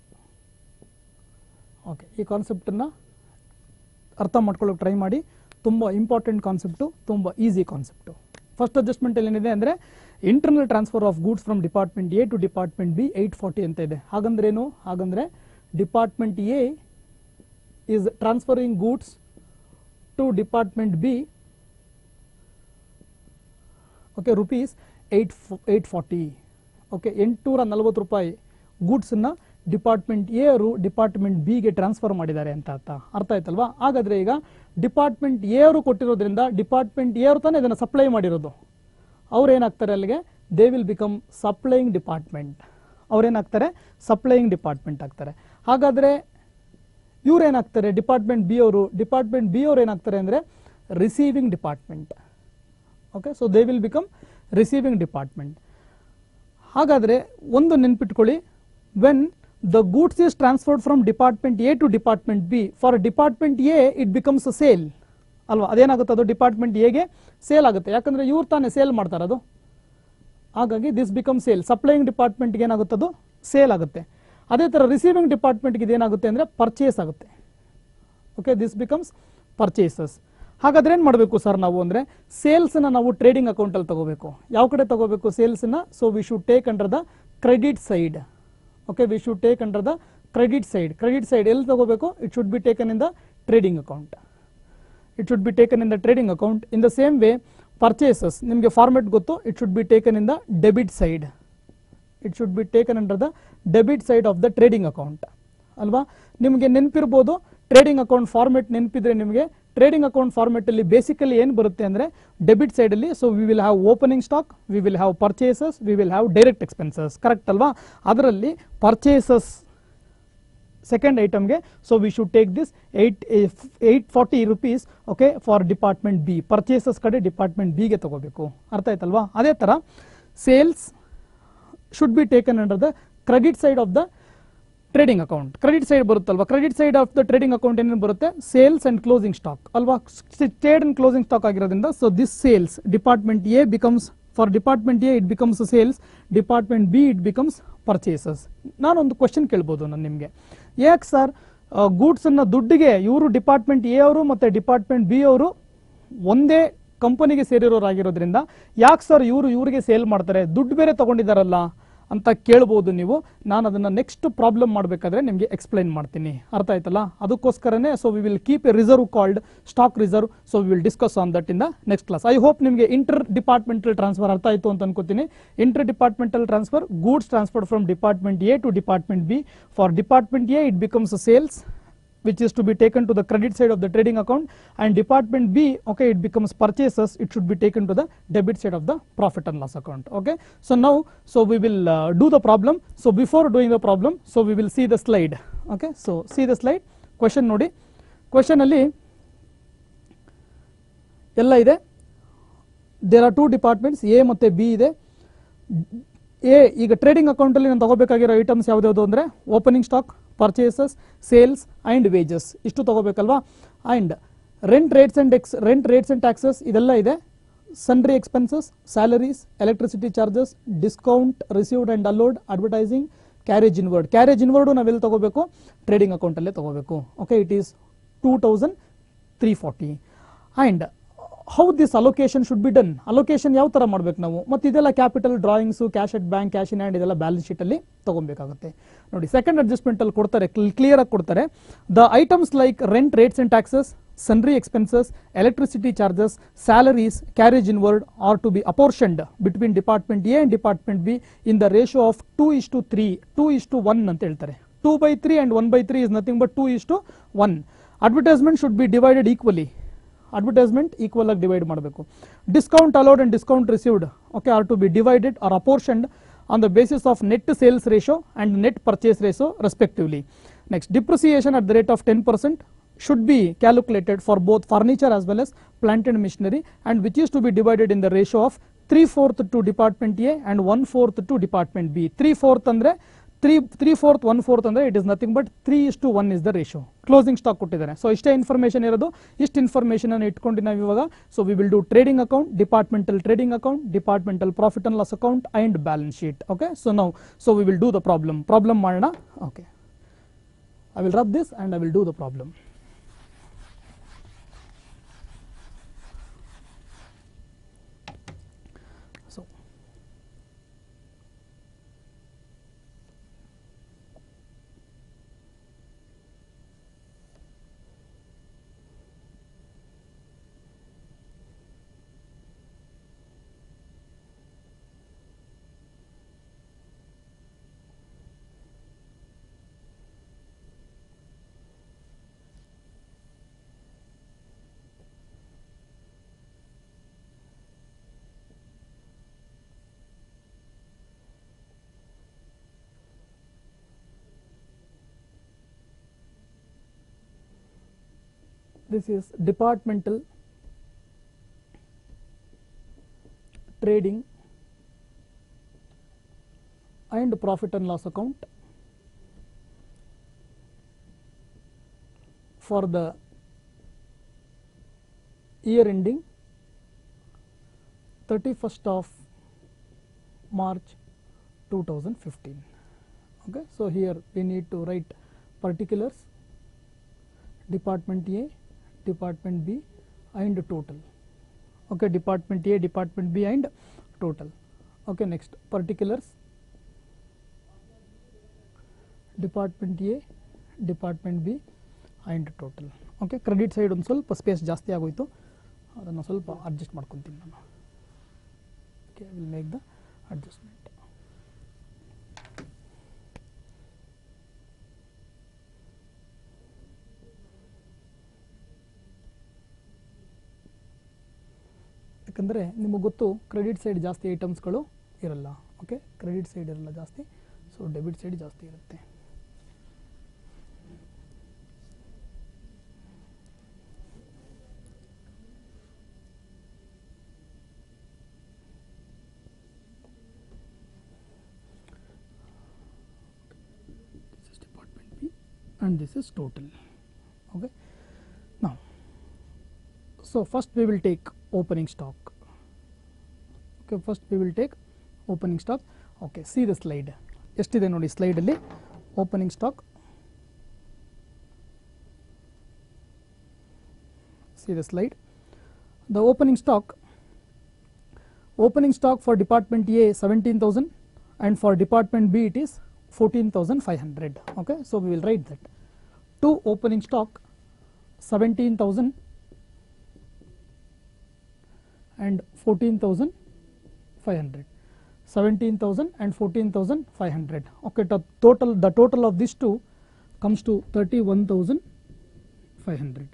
okay ಈ ಕಾನ್ಸೆಪ್ಟನ್ನು ಅರ್ಥ ಮಾಡ್ಕೊಳ್ಳೋಕೆ ಟ್ರೈ ಮಾಡಿ ತುಂಬ ಇಂಪಾರ್ಟೆಂಟ್ ಕಾನ್ಸೆಪ್ಟು ತುಂಬ ಈಸಿ ಕಾನ್ಸೆಪ್ಟು ಫಸ್ಟ್ ಅಡ್ಜಸ್ಟ್ಮೆಂಟಲ್ಲಿ ಏನಿದೆ ಅಂದರೆ internal transfer of goods from department A to department B eight forty ಅಂತ ಇದೆ ಹಾಗಂದ್ರೇನು ಹಾಗಂದರೆ department A is transferring goods to department B okay rupees eight eight forty okay ಎಂಟುನೂರ ನಲವತ್ತು ರೂಪಾಯಿ ಗೂಡ್ಸನ್ನು ಡಿಪಾರ್ಟ್ಮೆಂಟ್ ಎ ಅವರು ಡಿಪಾರ್ಟ್ಮೆಂಟ್ ಬಿಗೆ ಟ್ರಾನ್ಸ್ಫರ್ ಮಾಡಿದ್ದಾರೆ ಅಂತ ಅರ್ಥ ಅರ್ಥ ಆಯ್ತಲ್ವಾ ಹಾಗಾದರೆ ಈಗ ಡಿಪಾರ್ಟ್ಮೆಂಟ್ ಎ ಅವರು ಕೊಟ್ಟಿರೋದ್ರಿಂದ ಡಿಪಾರ್ಟ್ಮೆಂಟ್ ಎ ಅವರು ತಾನೇ ಇದನ್ನು ಸಪ್ಲೈ ಮಾಡಿರೋದು ಅವ್ರು ಏನಾಗ್ತಾರೆ ಅಲ್ಲಿಗೆ they will become supplying department ಅವ್ರೇನಾಗ್ತಾರೆ ಸಪ್ಲೈಯಿಂಗ್ ಡಿಪಾರ್ಟ್ಮೆಂಟ್ ಆಗ್ತಾರೆ ಹಾಗಾದರೆ ಇವ್ರು ಏನಾಗ್ತಾರೆ ಡಿಪಾರ್ಟ್ಮೆಂಟ್ ಬಿ ಅವರು ಡಿಪಾರ್ಟ್ಮೆಂಟ್ ಬಿ ಅವ್ರು ಏನಾಗ್ತಾರೆ ಅಂದರೆ receiving department okay so they will become receiving department ಹಾಗಾದರೆ ಒಂದು ನೆನ್ಪಿಟ್ಕೊಳ್ಳಿ when the goods is transferred from department A to department B for department A it becomes a sale ಅಲ್ವಾ ಅದೇನಾಗುತ್ತೆ ಅದು ಡಿಪಾರ್ಟ್ಮೆಂಟ್ ಎಗೆ ಸೇಲ್ ಆಗುತ್ತೆ ಯಾಕಂದರೆ ಇವ್ರು ತಾನೇ ಸೇಲ್ ಮಾಡ್ತಾರೆ ಅದು ಹಾಗಾಗಿ ದಿಸ್ ಬಿಕಮ್ ಸೇಲ್ ಸಪ್ಲೈಯಿಂಗ್ ಡಿಪಾರ್ಟ್ಮೆಂಟ್ಗೆ ಏನಾಗುತ್ತೆ ಅದು ಸೇಲ್ ಆಗುತ್ತೆ ಅದೇ ಥರ ರಿಸೀವಿಂಗ್ ಡಿಪಾರ್ಟ್ಮೆಂಟ್ಗೆ ಇದೇನಾಗುತ್ತೆ ಅಂದರೆ ಪರ್ಚೇಸ್ ಆಗುತ್ತೆ ಓಕೆ ದಿಸ್ ಬಿಕಮ್ಸ್ ಪರ್ಚೇಸಸ್ ಹಾಗಾದ್ರೆ ಏನು ಮಾಡಬೇಕು ಸರ್ ನಾವು ಅಂದರೆ ಸೇಲ್ಸನ್ನ ನಾವು ಟ್ರೇಡಿಂಗ್ ಅಕೌಂಟಲ್ಲಿ ತಗೋಬೇಕು ಯಾವ ಕಡೆ ತಗೋಬೇಕು ಸೇಲ್ಸನ್ನ so we should take under the credit side okay we should take under the credit side credit side ಎಲ್ಲಿ ತಗೋಬೇಕು it should be taken in the trading account it should be taken in the trading account in the same way purchases ನಿಮಗೆ format ಗೊತ್ತು it should be taken in the debit side it should be taken under the debit side of the trading account ಅಲ್ವಾ ನಿಮಗೆ ನೆನಪಿರ್ಬೋದು trading account format ನೆನಪಿದ್ರೆ ನಿಮಗೆ trading account ಫಾರ್ಮೆಟಲ್ಲಿ basically ಏನು ಬರುತ್ತೆ ಅಂದರೆ ಡೆಬಿಟ್ ಸೈಡಲ್ಲಿ so we will have opening stock we will have purchases we will have direct expenses correct ಅಲ್ವಾ ಅದರಲ್ಲಿ ಪರ್ಚೇಸಸ್ ಸೆಕೆಂಡ್ ಐಟಮ್ಗೆ so we should take this eight eight forty rupees okay for department B purchases ಕಡೆ department ಬಿಗೆ ತಗೋಬೇಕು ಅರ್ಥ ಆಯ್ತಲ್ವಾ ಅದೇ ಥರ sales should be taken under the credit side of the trading account credit side ಬರುತ್ತಲ್ವಾ credit side of the trading account ಏನೇನು ಬರುತ್ತೆ ಸೇಲ್ಸ್ ಅಂಡ್ ಕ್ಲೋಸಿಂಗ್ ಸ್ಟಾಕ್ ಅಲ್ವಾ ಟ್ರೇಡ್ ಅಂಡ್ ಕ್ಲೋಸಿಂಗ್ ಸ್ಟಾಕ್ ಆಗಿರೋದ್ರಿಂದ so this sales department A becomes for department A it becomes sales department B it becomes purchases ನಾನೊಂದು question ಕೇಳ್ಬೋದು ನಾನು ನಿಮಗೆ ಯಾಕೆ sir ಗೂಡ್ಸನ್ನು ದುಡ್ಡಿಗೆ ಇವರು ಡಿಪಾರ್ಟ್ಮೆಂಟ್ ಎ ಅವರು ಮತ್ತು ಡಿಪಾರ್ಟ್ಮೆಂಟ್ ಬಿ ಅವರು ಒಂದೇ ಕಂಪನಿಗೆ ಸೇರಿರೋರಾಗಿರೋದ್ರಿಂದ ಯಾಕೆ ಸರ್ ಇವರು ಇವರಿಗೆ ಸೇಲ್ ಮಾಡ್ತಾರೆ ದುಡ್ಡು ಬೇರೆ ತಗೊಂಡಿದ್ದಾರಲ್ಲ ಅಂತ ಕೇಳ್ಬೋದು ನೀವು ನಾನು ಅದನ್ನು ನೆಕ್ಸ್ಟ್ ಪ್ರಾಬ್ಲಮ್ ಮಾಡಬೇಕಾದ್ರೆ ನಿಮಗೆ ಎಕ್ಸ್ಪ್ಲೈನ್ ಮಾಡ್ತೀನಿ ಅರ್ಥ ಆಯ್ತಲ್ಲ ಅದಕ್ಕೋಸ್ಕರನೇ so we will keep a reserve called stock reserve so we will discuss on that in the next class I hope ನಿಮಗೆ ಇಂಟರ್ ಡಿಪಾರ್ಟ್ಮೆಂಟಲ್ ಟ್ರಾನ್ಸ್ಫರ್ ಅರ್ಥ ಆಯಿತು ಅಂತ ಅನ್ಕೋತೀನಿ inter departmental transfer goods transfer from department A to department B for department A it becomes sales which is to be taken to the credit side of the trading account and department b okay it becomes purchases it should be taken to the debit side of the profit and loss account okay so now so we will uh, do the problem so before doing the problem so we will see the slide okay so see the slide question ನೋಡಿ question ಅಲ್ಲಿ ಎಲ್ಲ ಇದೆ there are two departments A ಮತ್ತು B ಇದೆ ಎ ಈಗ trading ಅಕೌಂಟಲ್ಲಿ ನಾನು ತಗೋಬೇಕಾಗಿರೋ ಐಟಮ್ಸ್ ಯಾವ್ದ್ಯಾವುದು ಅಂದರೆ opening stock purchases sales and wages ಇಷ್ಟು ತಗೋಬೇಕಲ್ವಾ and rent rates and ex rent rates and taxes ಇದೆಲ್ಲ ಇದೆ sundry expenses salaries electricity charges discount received and allowed advertising carriage inward carriage inward ನಾವೆಲ್ಲಿ ತಗೋಬೇಕು ಟ್ರೇಡಿಂಗ್ ಅಕೌಂಟಲ್ಲೇ ತಗೋಬೇಕು okay it is two thousand three forty and how this allocation should be done allocation ಯಾವ ಥರ ಮಾಡ್ಬೇಕು ನಾವು ಮತ್ತು ಇದೆಲ್ಲ capital drawings cash at bank cash in hand ಇದೆಲ್ಲ ಬ್ಯಾಲೆನ್ಸ್ ಶೀಟಲ್ಲಿ ತೊಗೊಬೇಕಾಗುತ್ತೆ ನೋಡಿ ಸೆಕೆಂಡ್ ಅಡ್ಜಸ್ಟ್ಮೆಂಟಲ್ಲಿ ಕೊಡ್ತಾರೆ ಕ್ಲಿಯರಾಗಿ ಕೊಡ್ತಾರೆ the items like rent rates and taxes sundry expenses electricity charges salaries carriage inward are to be apportioned between department A and department B in the ratio of two is to three two is to one ಅಂತ ಹೇಳ್ತಾರೆ two by three and one by three is nothing but two is to one advertisement should be divided equally advertisement equal ಆಗಿ divide ಮಾಡಬೇಕು discount allowed and discount received okay are to be divided or apportioned on the basis of net sales ratio and net purchase ratio respectively next depreciation at the rate of ten percent should be calculated for both furniture as well as plant and machinery and which is to be divided in the ratio of 3 fourth to department A and 1 fourth to department B 3 fourth ಅಂದ್ರೆ three three fourth one fourth ಅಂದರೆ it is nothing but three is to one is the ratio closing stock ಕೊಟ್ಟಿದ್ದಾರೆ so ಇಷ್ಟೇ information ಇರೋದು ಇಷ್ಟು information ಅನ್ನು ಇಟ್ಕೊಂಡು ನಾವು ಇವಾಗ so we will do trading account departmental trading account departmental profit and loss account and balance sheet okay so ನಾವು so we will do the problem problem ಮಾಡೋಣ okay I will rub this and I will do the problem so this is departmental trading and profit and loss account for the year ending 31st of March 2015 okay so here we need to write particulars department A department B and total okay department A department B and total okay next particulars department A department B and total okay credit side ಒಂದು ಸ್ವಲ್ಪ space ಜಾಸ್ತಿ ಆಗೋಯ್ತು ಅದನ್ನು ಸ್ವಲ್ಪ adjust ಮಾಡ್ಕೊತೀನಿ ನಾನು okay will make the adjustment ಯಾಕಂದರೆ ನಿಮಗೆ ಗೊತ್ತು ಕ್ರೆಡಿಟ್ ಸೈಡ್ ಜಾಸ್ತಿ ಐಟಮ್ಸ್ಗಳು ಇರಲ್ಲ ಓಕೆ ಕ್ರೆಡಿಟ್ ಸೈಡ್ ಇರಲ್ಲ ಜಾಸ್ತಿ ಸೊ ಡೆಬಿಟ್ ಸೈಡ್ ಜಾಸ್ತಿ ಇರುತ್ತೆ this is department B and this is total okay now so first we will take opening stock okay first we will take opening stock okay see the slide ಎಷ್ಟಿದೆ ನೋಡಿ slide ಅಲ್ಲಿ opening stock see the slide the opening stock opening stock for department A 17000 and for department B it is 14500 okay so we will write that to opening stock 17000 and 14500 17000 and 14500 okay the total the total of these two comes to 31500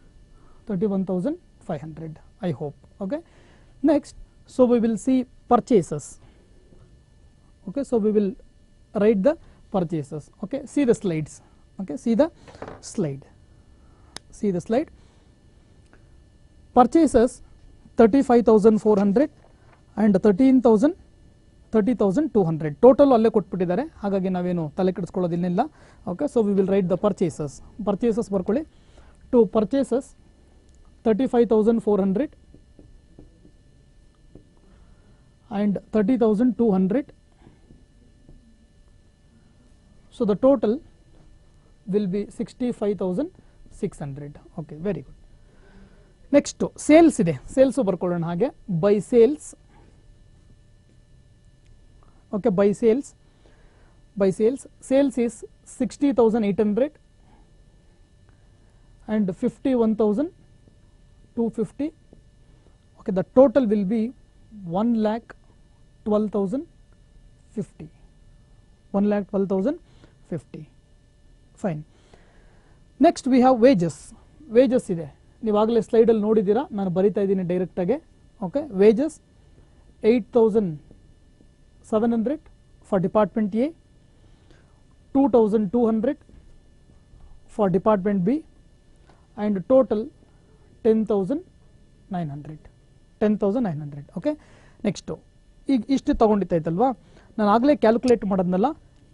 31500 i hope okay next so we will see purchases okay so we will write the purchases okay see the slides okay see the slide see the slide purchases 35400 and 13000 30200 total ಅಲ್ಲೇ ಕೊಟ್ಬಿಟ್ಟಿದ್ದಾರೆ ಹಾಗಾಗಿ ನಾವೇನು ತಲೆ ಕೆಡಿಸ್ಕೊಳ್ಳೋದಿಲ್ಲ okay so we will write the purchases purchases ಬರ್ಕೊಳ್ಳಿ to purchases thirty five thousand four hundred and thirty thousand two hundred So the total will be 65,600. Okay, very good. Next sales ಇದೆ sales ಬರ್ಕೊಳ್ಳೋಣ ಹಾಗೆ by sales okay by sales by sales sales is sixty thousand eight hundred and fifty one thousand two fifty okay the total will B one lakh twelve thousand fifty one lakh twelve thousand fifty fine next we have wages wages ಇದೆ ನೀವಾಗಲೇ ಸ್ಲೈಡಲ್ಲಿ ನೋಡಿದ್ದೀರಾ ನಾನು ಬರಿತಾ ಇದ್ದೀನಿ ಡೈರೆಕ್ಟಾಗೆ okay wages eight thousand seven hundred for department A two thousand two hundred for department B and total ten thousand nine hundred ten thousand nine hundred okay next ಈಗ ಇಷ್ಟು ತೊಗೊಂಡಿತ್ತಾಯ್ತಲ್ವಾ ನಾನು ಆಗಲೇ ಕ್ಯಾಲ್ಕುಲೇಟ್ ಮಾಡೋದ್ನಲ್ಲ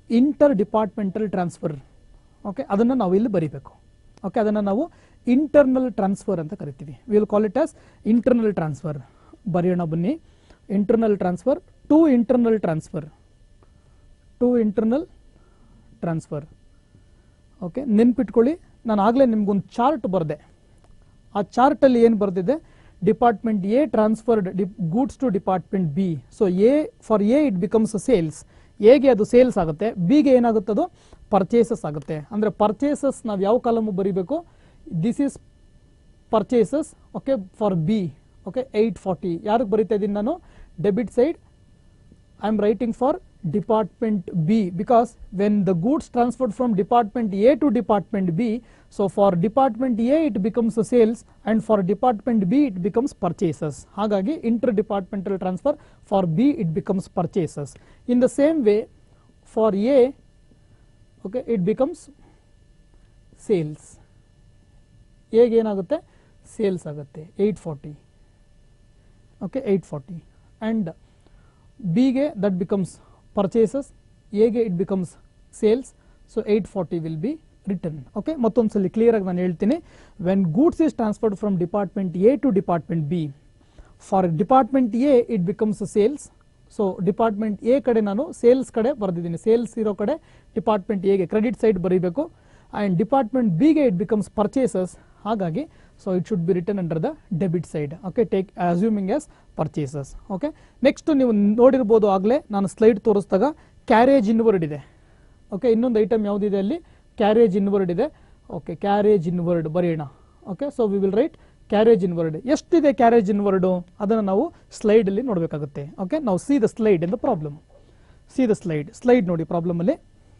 ಇಂಟರ್ ಡಿಪಾರ್ಟ್ಮೆಂಟಲ್ ಟ್ರಾನ್ಸ್ಫರ್ ಓಕೆ ಅದನ್ನು ನಾವು ಇಲ್ಲಿ ಬರೀಬೇಕು ಓಕೆ ಅದನ್ನು ನಾವು ಇಂಟರ್ನಲ್ ಟ್ರಾನ್ಸ್ಫರ್ ಅಂತ ಕರಿತೀವಿ will call it as internal transfer ಬರೆಯೋಣ ಬನ್ನಿ internal transfer to internal transfer to internal transfer okay ನೆನ್ಪಿಟ್ಕೊಳ್ಳಿ ನಾನು ಆಗಲೇ ನಿಮ್ಗೊಂದು ಚಾರ್ಟ್ ಬರೆದೆ ಆ ಚಾರ್ಟಲ್ಲಿ ಏನು ಬರೆದಿದೆ department A transferred the goods to department B so A for A it becomes sales ಎಗೆ ಅದು ಸೇಲ್ಸ್ ಆಗುತ್ತೆ ಬಿಗೆ ಏನಾಗುತ್ತೆ ಅದು ಪರ್ಚೇಸಸ್ ಆಗುತ್ತೆ ಅಂದರೆ ಪರ್ಚೇಸಸ್ ನಾವು ಯಾವ ಕಾಲಮು ಬರೀಬೇಕು this is purchases okay for B okay eight forty ಯಾರಿಗೆ ಬರಿತಾ ಇದ್ದೀನಿ ನಾನು debit side I am writing for department B because when the goods transferred from department A to department B, so for department A it becomes a sales and for department B it becomes purchases. ಹಾಗಾಗಿ interdepartmental transfer for B it becomes purchases. In the same way for A, okay, it becomes sales. ಎಗೆ ಏನಾಗುತ್ತೆ sales ಆಗುತ್ತೆ eight forty okay eight forty and ಬಿಗೆ that becomes purchases ಎಗೆ it becomes sales so eight forty will be written okay ಮತ್ತೊಂದು ಸಲ ಕ್ಲಿಯರಾಗಿ ನಾನು ಹೇಳ್ತೀನಿ when goods is transferred from department A to department B for department A it becomes sales so department A ಕಡೆ ನಾನು sales ಕಡೆ ಬರೆದಿದ್ದೀನಿ ಸೇಲ್ಸ್ ಇರೋ ಕಡೆ ಡಿಪಾರ್ಟ್ಮೆಂಟ್ ಎಗೆ ಕ್ರೆಡಿಟ್ ಸೈಡ್ ಬರೀಬೇಕು ಆ್ಯಂಡ್ ಡಿಪಾರ್ಟ್ಮೆಂಟ್ ಬಿಗೆ ಇಟ್ ಬಿಕಮ್ಸ್ ಪರ್ಚೇಸಸ್ ಹಾಗಾಗಿ so it should be written under the debit side okay take assuming as purchases okay next ನೀವು ನೋಡಿರ್ಬೋದು ಆಗಲೇ ನಾನು ಸ್ಲೈಡ್ ತೋರಿಸಿದಾಗ ಕ್ಯಾರೇಜ್ ಇನ್ವರ್ಡ್ ಇದೆ ಓಕೆ ಇನ್ನೊಂದು ಐಟಮ್ ಯಾವುದಿದೆ ಅಲ್ಲಿ ಕ್ಯಾರೇಜ್ ಇನ್ವರ್ಡ್ ಇದೆ ಓಕೆ ಕ್ಯಾರೇಜ್ ಇನ್ವರ್ಡ್ ಬರೆಯೋಣ okay so we will write carriage inward ಎಷ್ಟಿದೆ ಕ್ಯಾರೇಜ್ ಇನ್ವರ್ಡು ಅದನ್ನು ನಾವು ಸ್ಲೈಡಲ್ಲಿ ನೋಡಬೇಕಾಗುತ್ತೆ ಓಕೆ ನಾವು see the slide in the problem see the slide slide ನೋಡಿ ಪ್ರಾಬ್ಲಮಲ್ಲಿ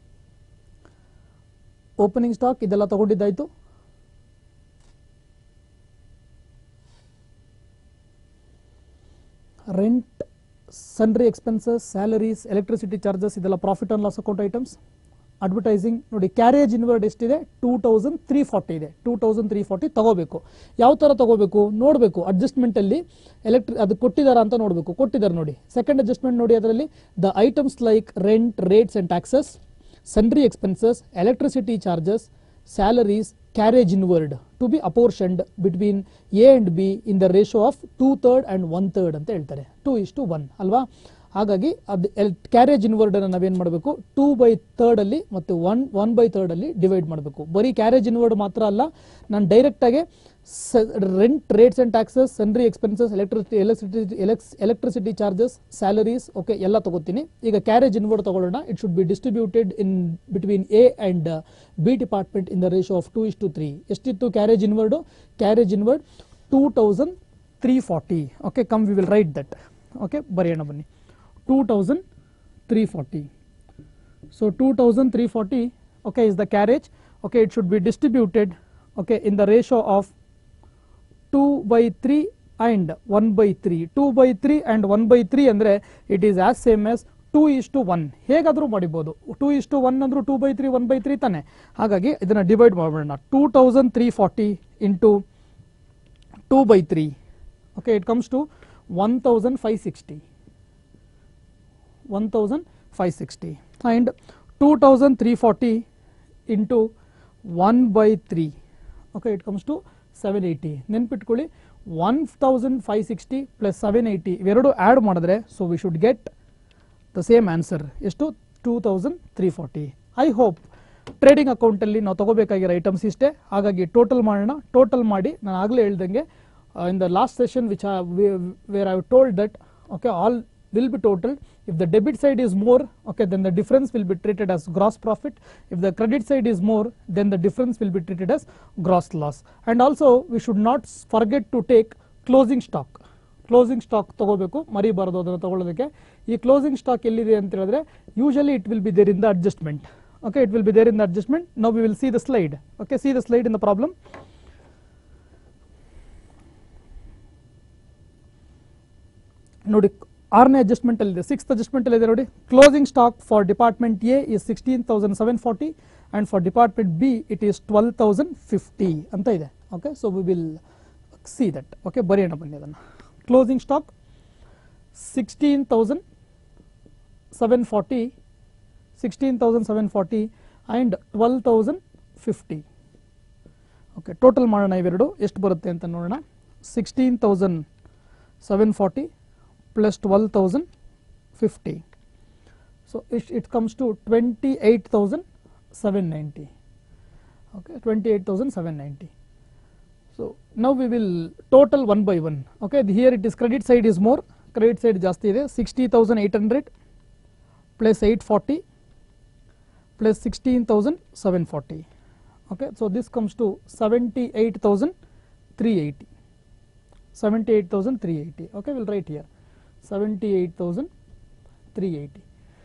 ಓಪನಿಂಗ್ ಸ್ಟಾಕ್ ಇದೆಲ್ಲ ತಗೊಂಡಿದ್ದಾಯ್ತು rent sundry expenses salaries electricity charges ಇದೆಲ್ಲ profit and loss account items advertising ನೋಡಿ ಕ್ಯಾರೇಜ್ ಇನ್ವರ್ಡ್ ಎಷ್ಟಿದೆ ಟೂ ತೌಸಂಡ್ ತ್ರೀ ಫಾರ್ಟಿ ಇದೆ two thousand three forty ತಗೋಬೇಕು ಯಾವ ಥರ ತಗೋಬೇಕು ನೋಡಬೇಕು ಅಡ್ಜಸ್ಟ್ಮೆಂಟಲ್ಲಿ ಎಲೆಕ್ಟ್ರಿ ಅದು ಕೊಟ್ಟಿದ್ದಾರಾ ಅಂತ ನೋಡಬೇಕು ಕೊಟ್ಟಿದ್ದಾರೆ ನೋಡಿ ಸೆಕೆಂಡ್ ಅಡ್ಜಸ್ಟ್ಮೆಂಟ್ ನೋಡಿ ಅದರಲ್ಲಿ the items like rent rates and taxes sundry expenses, electricity charges, salaries, carriage inward to be apportioned between A and B in the ratio of two third and one third ಅಂತ ಹೇಳ್ತಾರೆ two is to one ಅಲ್ವಾ ಹಾಗಾಗಿ ಅದು L carriage ಇನ್ವರ್ಡನ್ನು ನಾವೇನು ಮಾಡಬೇಕು two by ಥರ್ಡಲ್ಲಿ ಮತ್ತು one one by ಥರ್ಡಲ್ಲಿ ಡಿವೈಡ್ ಮಾಡಬೇಕು ಬರೀ ಕ್ಯಾರೇಜ್ ಇನ್ವರ್ಡ್ ಮಾತ್ರ ಅಲ್ಲ ನಾನು ಡೈರೆಕ್ಟಾಗಿ rent rates and taxes sundry expenses electricity electricity electricity charges salaries okay ಎಲ್ಲ ತಗೋತೀನಿ ಈಗ ಕ್ಯಾರೇಜ್ ಇನ್ವರ್ಡ್ ತಗೊಳ್ಳೋಣ it should be distributed in between A and B department in the ratio of two is to three ಎಷ್ಟಿತ್ತು carriage inward carriage inward two thousand three forty okay come we will write that okay ಬರೆಯೋಣ ಬನ್ನಿ two thousand three forty so two thousand three forty okay is the carriage okay it should be distributed okay in the ratio of two by three and one by three two by three and one by three ಅಂದರೆ it is as same as two is to one ಹೇಗಾದರೂ ಮಾಡಿಬೋದು two is to one ಅಂದರೂ two by three one by three ತಾನೆ ಹಾಗಾಗಿ ಇದನ್ನು divide ಮಾಡೋಣ two thousand three forty into two by three okay it comes to one thousand five sixty one thousand five sixty and two thousand three forty into one by three okay it comes to seven eighty ನೆನ್ಪಿಟ್ಕೊಳ್ಳಿ one thousand five sixty plus seven eighty ಇವೆರಡು add ಮಾಡಿದ್ರೆ so we should get the same answer ಎಷ್ಟು two thousand three forty I hope trading ಅಕೌಂಟಲ್ಲಿ ನಾವು ತಗೋಬೇಕಾಗಿರೋ items ಇಷ್ಟೇ ಹಾಗಾಗಿ total ಮಾಡೋಣ total ಮಾಡಿ ನಾನು ಆಗಲೇ ಹೇಳ್ದಂಗೆ in the last session which where I told that okay all will be totaled. If the debit side is more, okay, then the difference will be treated as gross profit. If the credit side is more, then the difference will be treated as gross loss. And also, we should not s- forget to take closing stock. Closing stock ತಗೋಬೇಕು ಮರಿಬಾರ್ದು ಅದನ್ನು ತಗೊಳ್ಳೋದಕ್ಕೆ ಈ closing stock ಎಲ್ಲಿದೆ ಅಂತ ಹೇಳಿದ್ರೆ usually it will be there in the adjustment okay it will be there in the adjustment now we will see the slide okay see the slide in the problem ನೋಡಿ ಆರನೇ adjustment ಅಲ್ಲಿದೆ sixth adjustment ಅಲ್ಲಿದೆ ನೋಡಿ closing stock for department A is sixteen thousand seven forty and for department B it is twelve thousand fifty ಅಂತ ಇದೆ okay so we will see that okay ಬರೆಯೋಣ ಬನ್ನಿ ಅದನ್ನು closing stock sixteen thousand seven forty sixteen thousand seven forty and twelve thousand fifty okay total ಮಾಡೋಣ ಇವೆರಡು ಎಷ್ಟು ಬರುತ್ತೆ ಅಂತ ನೋಡೋಣ sixteen thousand seven forty plus twelve thousand fifty so it it comes to twenty eight thousand seven ninety okay 28790 so now we will total one by one okay the- here it is credit side is more credit side ಜಾಸ್ತಿ ಇದೆ 60800 plus 840 plus 16740 okay so this comes to 78380 78380 okay we'll write here 78380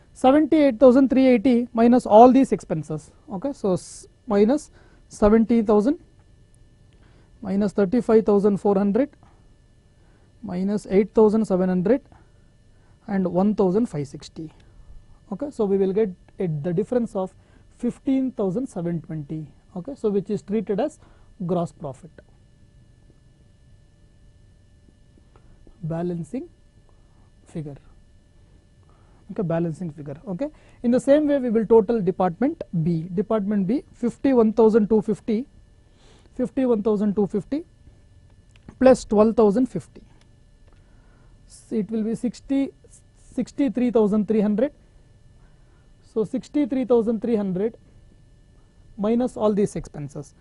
78380 minus all these expenses okay so s- minus 70000 minus 35400 minus 8700 and 1560 okay so we will get it the difference of 15720 okay so which is treated as gross profit balancing figure okay balancing figure okay in the same way we will total department b department b 51250 51250 plus 12050 So it will be 60 63300 so 63300 minus all these expenses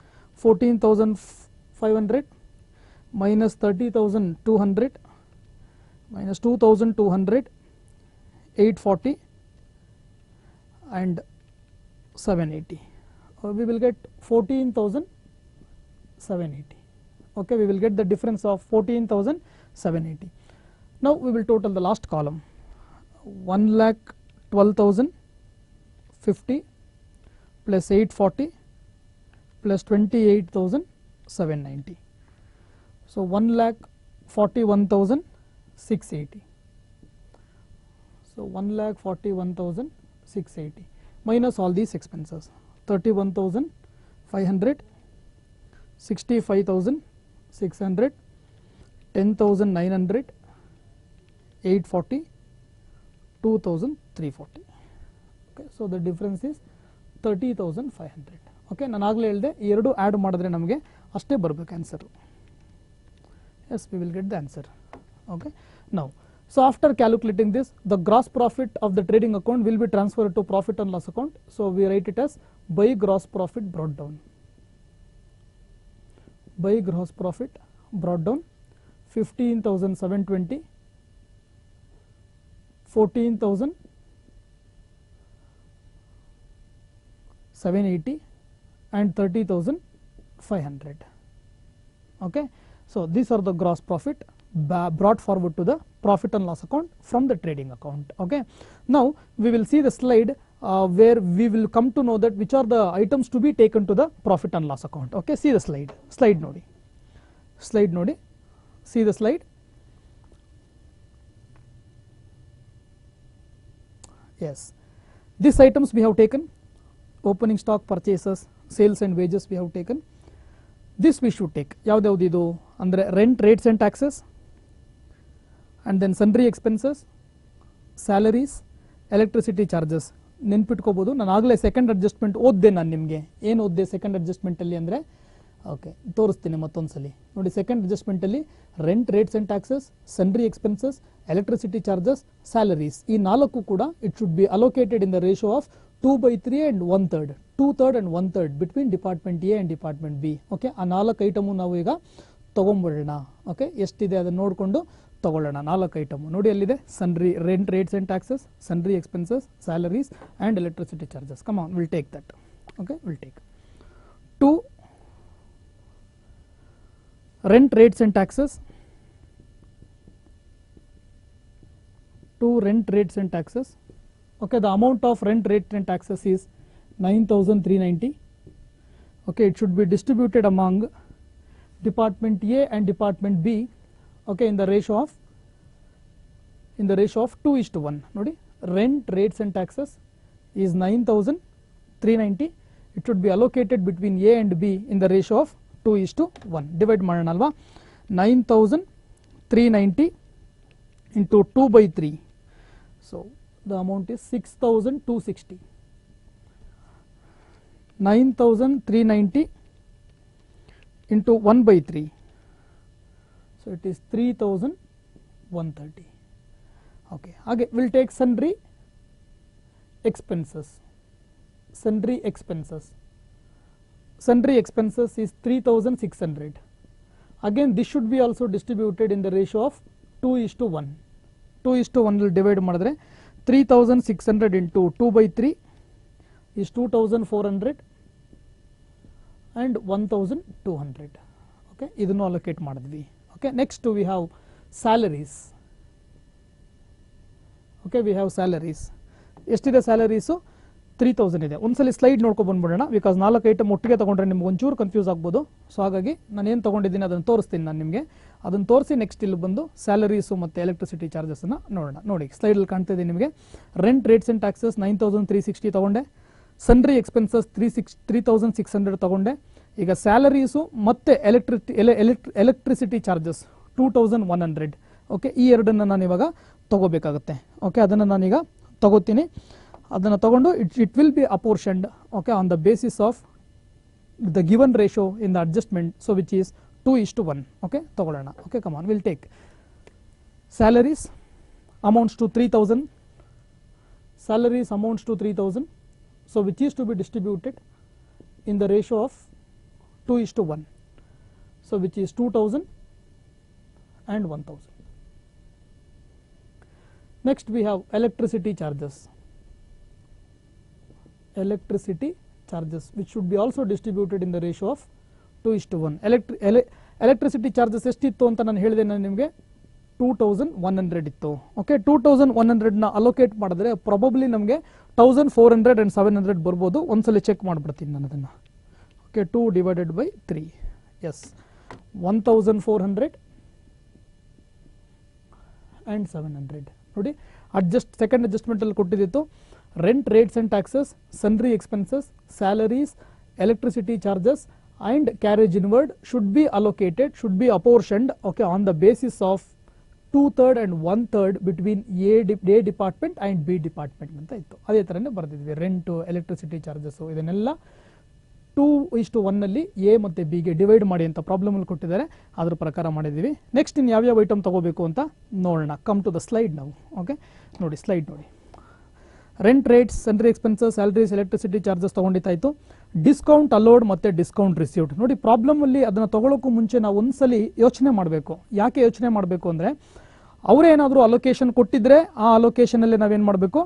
14500 minus 30200 minus 2200 840 and 780 uh, we will get 14780 okay we will get the difference of 14780 now we will total the last column 1 lakh 12050 plus 840 plus 28790 so 1 lakh 41680 so 1 lakh 41680 minus all these expenses 31500 65600 10900 840 2340 okay so the difference is 30500 okay ನಾನು ಆಗಲೇ ಹೇಳಿದೆ ಈ ಎರಡು add ಮಾಡಿದ್ರೆ ನಮಗೆ ಅಷ್ಟೇ ಬರಬೇಕು answer as we will get the answer okay now so after calculating this the gross profit of the trading account will be transferred to profit and loss account so we write it as by gross profit brought down by gross profit brought down 15720 14000 780 and 30500 okay so these are the gross profit ba- brought forward to the profit and loss account from the trading account okay now we will see the slide uh, where we will come to know that which are the items to be taken to the profit and loss account okay see the slide slide nodi slide nodi see the slide yes these items we have taken opening stock purchases sales and wages we have taken this we should take ಯಾವ್ದ್ಯಾವ್ದು ಇದು ಅಂದರೆ rent rates and taxes and then sundry expenses salaries electricity charges ನೆನ್ಪಿಟ್ಕೋಬೋದು ನಾನು ಆಗಲೇ second adjustment ಓದ್ದೆ ನಾನು ನಿಮಗೆ ಏನು ಓದ್ದೆ second ಅಡ್ಜಸ್ಟ್ಮೆಂಟಲ್ಲಿ ಅಂದರೆ ಓಕೆ ತೋರಿಸ್ತೀನಿ ಮತ್ತೊಂದು ಸಲ ನೋಡಿ ಸೆಕೆಂಡ್ ಅಡ್ಜಸ್ಟ್ಮೆಂಟಲ್ಲಿ rent rates and taxes sundry expenses electricity charges salaries ಈ ನಾಲ್ಕು ಕೂಡ it should be allocated in the ratio of two by three and one third two third and one third between department A and department B okay ಆ ನಾಲ್ಕು item ನಾವು ಈಗ ತೊಗೊಂಬಿಡೋಣ okay ಎಷ್ಟಿದೆ ಅದನ್ನು ನೋಡಿಕೊಂಡು ತಗೊಳ್ಳೋಣ ನಾಲ್ಕು ಐಟಮು ನೋಡಿ ಅಲ್ಲಿದೆ sundry rent rates and taxes sundry expenses salaries and electricity charges come on will take that okay will take to rent rates and taxes to rent rates and taxes okay the amount of rent rate and taxes is 9390 okay it should be distributed among department a and department b okay in the ratio of in the ratio of 2 is to 1 ನೋಡಿ rent rates and taxes is 9390 it should be allocated between a and b in the ratio of 2 is to 1 divide ಮಾಡೋಣ ಅಲ್ವಾ 9390 into 2 by 3 so the amount is 6260 nine thousand three ninety into one by three so it is three thousand one thirty okay ಹಾಗೆ will take sundry expenses sundry expenses sundry expenses is 3600 again this should be also distributed in the ratio of 2 is to 1 2 is to 1 will divide ಮಾಡಿದ್ರೆ 3600 into 2 by 3 is 2400 and 1200 okay ಇದನ್ನು allocate ಮಾಡಿದ್ವಿ okay next we have salaries okay we have salaries ಎಷ್ಟಿದೆ salaries three thousand ಇದೆ ಒಂದ್ಸಲಿ slide ನೋಡ್ಕೊಂಡು ಬಂದ್ಬಿಡೋಣ because ನಾಲ್ಕು item ಒಟ್ಟಿಗೆ ತೊಗೊಂಡ್ರೆ ನಿಮ್ಗೆ ಒಂಚೂರು ಕನ್ಫ್ಯೂಸ್ ಆಗ್ಬೋದು ಸೊ ಹಾಗಾಗಿ ನಾನು ಏನು ತೊಗೊಂಡಿದ್ದೀನಿ ಅದನ್ನು ತೋರಿಸ್ತೀನಿ ನಾನು ನಿಮಗೆ ಅದನ್ನು ತೋರಿಸಿ ನೆಕ್ಸ್ಟ್ ಇಲ್ಲಿ ಬಂದು ಸ್ಯಾಲರೀಸು ಮತ್ತು ಎಲೆಕ್ಟ್ರಿಸಿಟಿ ಚಾರ್ಜಸನ್ನು ನೋಡೋಣ ನೋಡಿ ಸ್ಲೈಡಲ್ಲಿ ಕಾಣ್ತಿದೆ ನಿಮಗೆ rent rates and taxes nine thousand three sixty ತೊಗೊಂಡೆ sundry expenses three six three thousand six hundred ತೊಗೊಂಡೆ ಈಗ ಸ್ಯಾಲರೀಸು ಮತ್ತು electricity electricity charges two thousand one hundred okay ಈ ಎರಡನ್ನು ನಾನು ಇವಾಗ ತೊಗೋಬೇಕಾಗುತ್ತೆ ಓಕೆ ಅದನ್ನು ನಾನೀಗ ತಗೋತೀನಿ ಅದನ್ನು ತಗೊಂಡು it it will be apportioned okay on the basis of the given ratio in the adjustment so which is two is to one okay ತಗೊಳ್ಳೋಣ okay come on will take salaries amounts to three thousand salaries amounts to three thousand so which is to be distributed in the ratio of two is to one so which is two thousand and 1000. Next we have electricity charges. Electricity charges which should be also distributed in the ratio of 2 is to 1. Electri ele electricity charges ಎಷ್ಟಿತ್ತು ಅಂತ ನಾನು ಹೇಳಿದೆ ನಾನು ನಿಮಗೆ two thousand one hundred ಇತ್ತು okay two thousand one ಹಂಡ್ರೆಡ್ನ allocate ಮಾಡಿದ್ರೆ probably ನಮಗೆ thousand four hundred and seven hundred ಬರ್ಬೋದು ಒಂದ್ಸಲಿ ಚೆಕ್ ಮಾಡಿಬಿಡ್ತೀನಿ ನಾನು ಅದನ್ನು okay two divided by three is one thousand four hundred and seven hundred ನೋಡಿ ಅಡ್ಜಸ್ಟ್ ಸೆಕೆಂಡ್ ಅಡ್ಜಸ್ಟ್ಮೆಂಟಲ್ಲಿ ಕೊಟ್ಟಿದ್ದಿತ್ತು rent rates and taxes sundry expenses salaries electricity charges and carriage inward should be allocated should be apportioned okay on the basis of two third and one third between A D A department and B department ಅಂತ ಇತ್ತು ಅದೇ ಥರನೇ ಬರೆದಿದ್ವಿ rent electricity charges ಇದನ್ನೆಲ್ಲ two ಇಷ್ಟು ಒನ್ನಲ್ಲಿ A ಮತ್ತು ಬಿಗೆ ಡಿವೈಡ್ ಮಾಡಿ ಅಂತ ಪ್ರಾಬ್ಲಮಲ್ಲಿ ಕೊಟ್ಟಿದ್ದಾರೆ ಅದ್ರ ಪ್ರಕಾರ ಮಾಡಿದ್ದೀವಿ ನೆಕ್ಸ್ಟ್ ಇನ್ನು ಯಾವ್ಯಾವ ಐಟಮ್ ತೊಗೋಬೇಕು ಅಂತ ನೋಡೋಣ ಕಮ್ ಟು ದ ಸ್ಲೈಡ್ ನಾವು ಓಕೆ ನೋಡಿ ಸ್ಲೈಡ್ ನೋಡಿ rent rates sundry expenses salaries electricity charges ತೊಗೊಂಡಿತ್ತಾಯಿತು ಡಿಸ್ಕೌಂಟ್ ಅಲೋಡ್ ಮತ್ತು ಡಿಸ್ಕೌಂಟ್ ರಿಸೀವ್ಡ್ ನೋಡಿ ಪ್ರಾಬ್ಲಮಲ್ಲಿ ಅದನ್ನು ತೊಗೊಳಕ್ಕೂ ಮುಂಚೆ ನಾವು ಒಂದ್ಸಲಿ ಯೋಚನೆ ಮಾಡಬೇಕು ಯಾಕೆ ಯೋಚನೆ ಮಾಡಬೇಕು ಅಂದರೆ ಅವರೇನಾದರೂ ಅಲೋಕೇಶನ್ ಕೊಟ್ಟಿದ್ರೆ ಆ ಅಲೋಕೇಶನಲ್ಲಿ ನಾವೇನು ಮಾಡಬೇಕು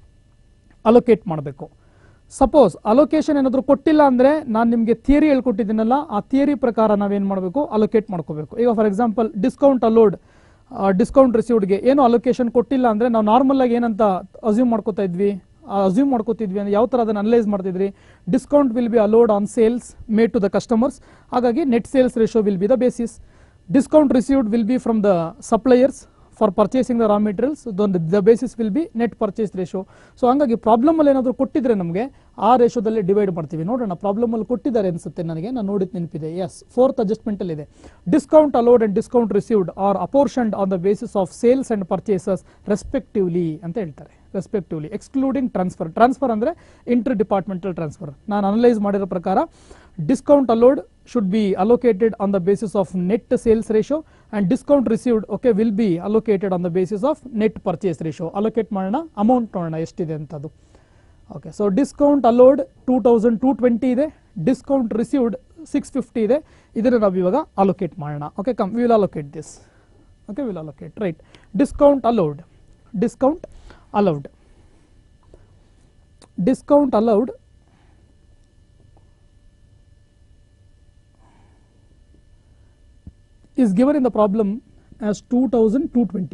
ಅಲೋಕೇಟ್ ಮಾಡಬೇಕು ಸಪೋಸ್ ಅಲೋಕೇಶನ್ ಏನಾದರೂ ಕೊಟ್ಟಿಲ್ಲ ಅಂದರೆ ನಾನು ನಿಮಗೆ ಥಿಯರಿ ಹೇಳ್ಕೊಟ್ಟಿದ್ದೀನಲ್ಲ ಆ ಥಿಯರಿ ಪ್ರಕಾರ ನಾವೇನು ಮಾಡಬೇಕು ಅಲೋಕೇಟ್ ಮಾಡ್ಕೋಬೇಕು ಈಗ for example discount allowed discount ರಿಸೀವ್ಡ್ಗೆ ಏನು ಅಲೋಕೇಶನ್ ಕೊಟ್ಟಿಲ್ಲ ಅಂದರೆ ನಾವು ನಾರ್ಮಲ್ ಆಗಿ ಏನಂತ ಅಸ್ಯೂಮ್ ಮಾಡ್ಕೋತಾ ಇದ್ವಿ ಅಸ್ಯೂಮ್ ಮಾಡ್ಕೋತಿದ್ವಿ ಅಂದರೆ ಯಾವ ಥರ ಅದನ್ನು ಅನಲೈಸ್ ಮಾಡ್ತಿದ್ರಿ discount will be allowed on sales made to the customers ಹಾಗಾಗಿ net sales ratio will be the basis discount received will be from the suppliers for purchasing the raw materials the basis will be net purchase ratio so ಹಂಗಾಗಿ ಪ್ರಾಬ್ಲಮಲ್ಲಿ ಏನಾದರೂ ಕೊಟ್ಟಿದ್ರೆ ನಮಗೆ ಆ ರೇಷೋದಲ್ಲಿ divide ಮಾಡ್ತೀವಿ ನೋಡೋಣ ಪ್ರಾಬ್ಲಮಲ್ಲಿ ಕೊಟ್ಟಿದ್ದಾರೆ ಅನಿಸುತ್ತೆ ನನಗೆ ನಾನು ನೋಡಿದ ನೆನಪಿದೆ ಎಸ್ ಫೋರ್ತ್ ಅಡ್ಜಸ್ಟ್ಮೆಂಟಲ್ಲಿ ಇದೆ discount allowed and discount received are apportioned on the basis of sales and purchases respectively ಅಂತ ಹೇಳ್ತಾರೆ ರೆಸ್ಪೆಕ್ಟಿವ್ಲಿ ಎಕ್ಸ್ಕ್ಲೂಡಿಂಗ್ ಟ್ರಾನ್ಸ್ಫರ್ ಟ್ರಾನ್ಸ್ಫರ್ ಅಂದರೆ ಇಂಟರ್ ಡಿಪಾರ್ಟ್ಮೆಂಟಲ್ ಟ್ರಾನ್ಸ್ಫರ್ ನಾನು ಅನಲೈಸ್ ಮಾಡಿರೋ ಪ್ರಕಾರ discount allowed should be allocated on the basis of net sales ratio and discount received okay will be allocated on the basis of net purchase ratio allocate ಮಾಡೋಣ amount ನೋಡೋಣ ಎಷ್ಟಿದೆ ಅಂತದ್ದು okay so discount allowed two thousand two twenty ಇದೆ discount received six fifty ಇದೆ ಇದನ್ನು ನಾವು ಇವಾಗ allocate ಮಾಡೋಣ okay come will allocate this okay will allocate right discount allowed discount allowed discount allowed is given in the problem as 2220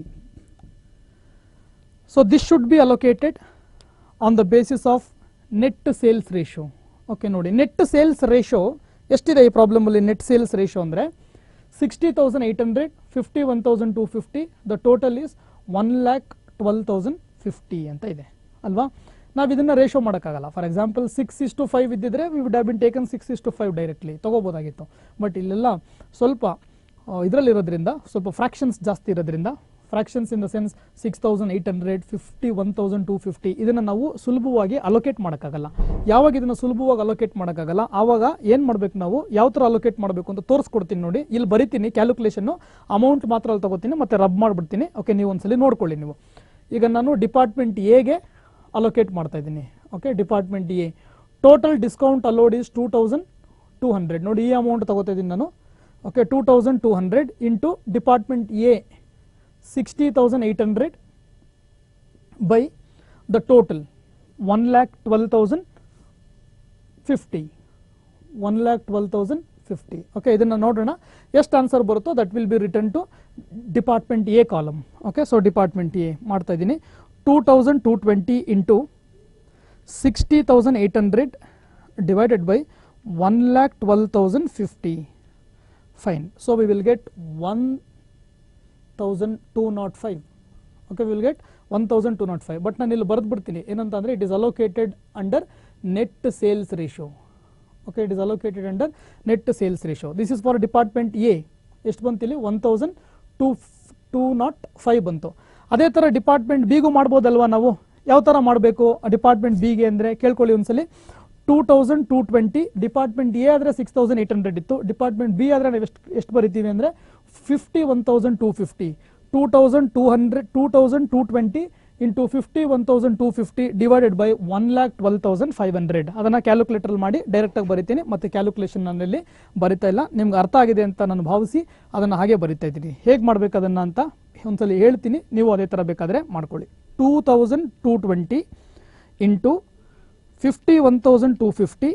so this should be allocated on the basis of net sales ratio okay ನೋಡಿ net sales ratio ಎಷ್ಟಿದೆ ಈ ಪ್ರಾಬ್ಲಮಲ್ಲಿ net sales ratio ಅಂದರೆ sixty thousand eight hundred fifty one thousand two fifty the total is one lakh twelve thousand fifty ಅಂತ ಇದೆ ಅಲ್ವಾ ನಾವು ಇದನ್ನು ರೇಷೋ ಮಾಡೋಕ್ಕಾಗಲ್ಲ for example six is to five ಇದ್ದಿದ್ರೆ we would have been taken six is to five directly ತೊಗೋಬೋದಾಗಿತ್ತು but ಇಲ್ಲೆಲ್ಲ ಸ್ವಲ್ಪ ಇದರಲ್ಲಿರೋದ್ರಿಂದ ಸ್ವಲ್ಪ ಫ್ರ್ಯಾಕ್ಷನ್ಸ್ ಜಾಸ್ತಿ ಇರೋದ್ರಿಂದ fractions in the sense six thousand eight hundred fifty one thousand two fifty ಇದನ್ನು ನಾವು ಸುಲಭವಾಗಿ ಅಲೋಕೇಟ್ ಮಾಡೋಕ್ಕಾಗಲ್ಲ ಯಾವಾಗ ಇದನ್ನು ಸುಲಭವಾಗಿ ಅಲೋಕೇಟ್ ಮಾಡೋಕ್ಕಾಗಲ್ಲ ಆವಾಗ ಏನು ಮಾಡಬೇಕು ನಾವು ಯಾವ ಥರ ಅಲೋಕೇಟ್ ಮಾಡಬೇಕು ಅಂತ ತೋರಿಸ್ಕೊಡ್ತೀನಿ ನೋಡಿ ಇಲ್ಲಿ ಬರಿತೀನಿ ಕ್ಯಾಲ್ಕುಲೇಷನ್ನು ಅಮೌಂಟ್ ಮಾತ್ರ ಅಲ್ಲಿ ತಗೋತೀನಿ ಮತ್ತು ರಬ್ ಮಾಡಿಬಿಡ್ತೀನಿ ಓಕೆ ನೀವು ಒಂದ್ಸಲಿ ನೋಡ್ಕೊಳ್ಳಿ ನೀವು ಈಗ ನಾನು ಡಿಪಾರ್ಟ್ಮೆಂಟ್ ಎಗೆ ಅಲೋಕೇಟ್ ಮಾಡ್ತಾ ಇದ್ದೀನಿ okay department A total discount allowed is two thousand two hundred ನೋಡಿ ಈ ಅಮೌಂಟ್ ತಗೋತಾ ಇದ್ದೀನಿ ನಾನು okay two thousand two hundred into department A sixty thousand eight hundred by the total one lakh twelve thousand fifty one lakh twelve thousand fifty okay ಇದನ್ನು ನೋಡೋಣ ಎಷ್ಟು answer ಬರುತ್ತೋ that will be return to department A column okay so department A ಮಾಡ್ತಾ ಇದ್ದೀನಿ two thousand two twenty into sixty thousand eight hundred divided by one lakh twelve thousand fifty fine so we will get one thousand two nought five okay will get one thousand two nought five but ನಾನು ಇಲ್ಲಿ ಬರೆದು ಬಿಡ್ತೀನಿ ಏನಂತ ಅಂದರೆ it is allocated under net sales ratio okay it is allocated under net sales ratio this is for department A ಎಷ್ಟು ಬಂತು ಇಲ್ಲಿ one thousand two two nought five ಬಂತು ಅದೇ ಥರ ಡಿಪಾರ್ಟ್ಮೆಂಟ್ ಬಿಗೂ ಮಾಡ್ಬೋದಲ್ವಾ ನಾವು ಯಾವ ಥರ ಮಾಡಬೇಕು ಡಿಪಾರ್ಟ್ಮೆಂಟ್ ಬಿಗೆ ಅಂದರೆ ಕೇಳ್ಕೊಳ್ಳಿ ಒಂದ್ಸಲಿ two thousand two twenty department A ಆದರೆ ಸಿಕ್ಸ್ ತೌಸಂಡ್ ಏಯ್ಟ್ ಹಂಡ್ರೆಡ್ ಇತ್ತು ಡಿಪಾರ್ಟ್ಮೆಂಟ್ ಬಿ ಆದರೆ ನಾವು ಎಷ್ಟು ಎಷ್ಟು ಬರಿತೀವಿ ಅಂದರೆ fifty one thousand two fifty two thousand two hundred two thousand two twenty into fifty one thousand two fifty divided by one lakh twelve thousand five hundred ಅದನ್ನು calculator ಮಾಡಿ ಡೈರೆಕ್ಟಾಗಿ ಬರಿತೀನಿ ಮತ್ತು ಕ್ಯಾಲ್ಕುಲೇಷನ್ ನನ್ನಲ್ಲಿ ಬರಿತಾ ಇಲ್ಲ ನಿಮ್ಗೆ ಅರ್ಥ ಆಗಿದೆ ಅಂತ ನಾನು ಭಾವಿಸಿ ಅದನ್ನು ಹಾಗೆ ಬರಿತಾ ಇದ್ದೀನಿ ಹೇಗೆ ಮಾಡಬೇಕು ಅದನ್ನು ಅಂತ ಒಂದ್ಸಲಿ ಹೇಳ್ತೀನಿ ನೀವು ಅದೇ ಥರ ಬೇಕಾದರೆ ಮಾಡ್ಕೊಳ್ಳಿ two thousand two twenty into fifty one thousand two fifty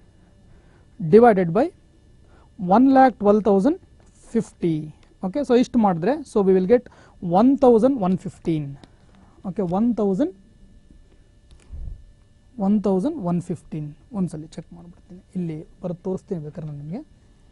divided by one lakh twelve thousand fifty okay so ಇಷ್ಟು ಮಾಡಿದ್ರೆ so we will get one thousand one fifteen okay one thousand one thousand one fifteen ಒಂದ್ಸಲಿ check ಮಾಡಿಬಿಡ್ತೀನಿ ಇಲ್ಲಿ ಬರೋದು ತೋರಿಸ್ತೀನಿ ಬೇಕಾದ್ರೆ ನಾನು ನಿಮಗೆ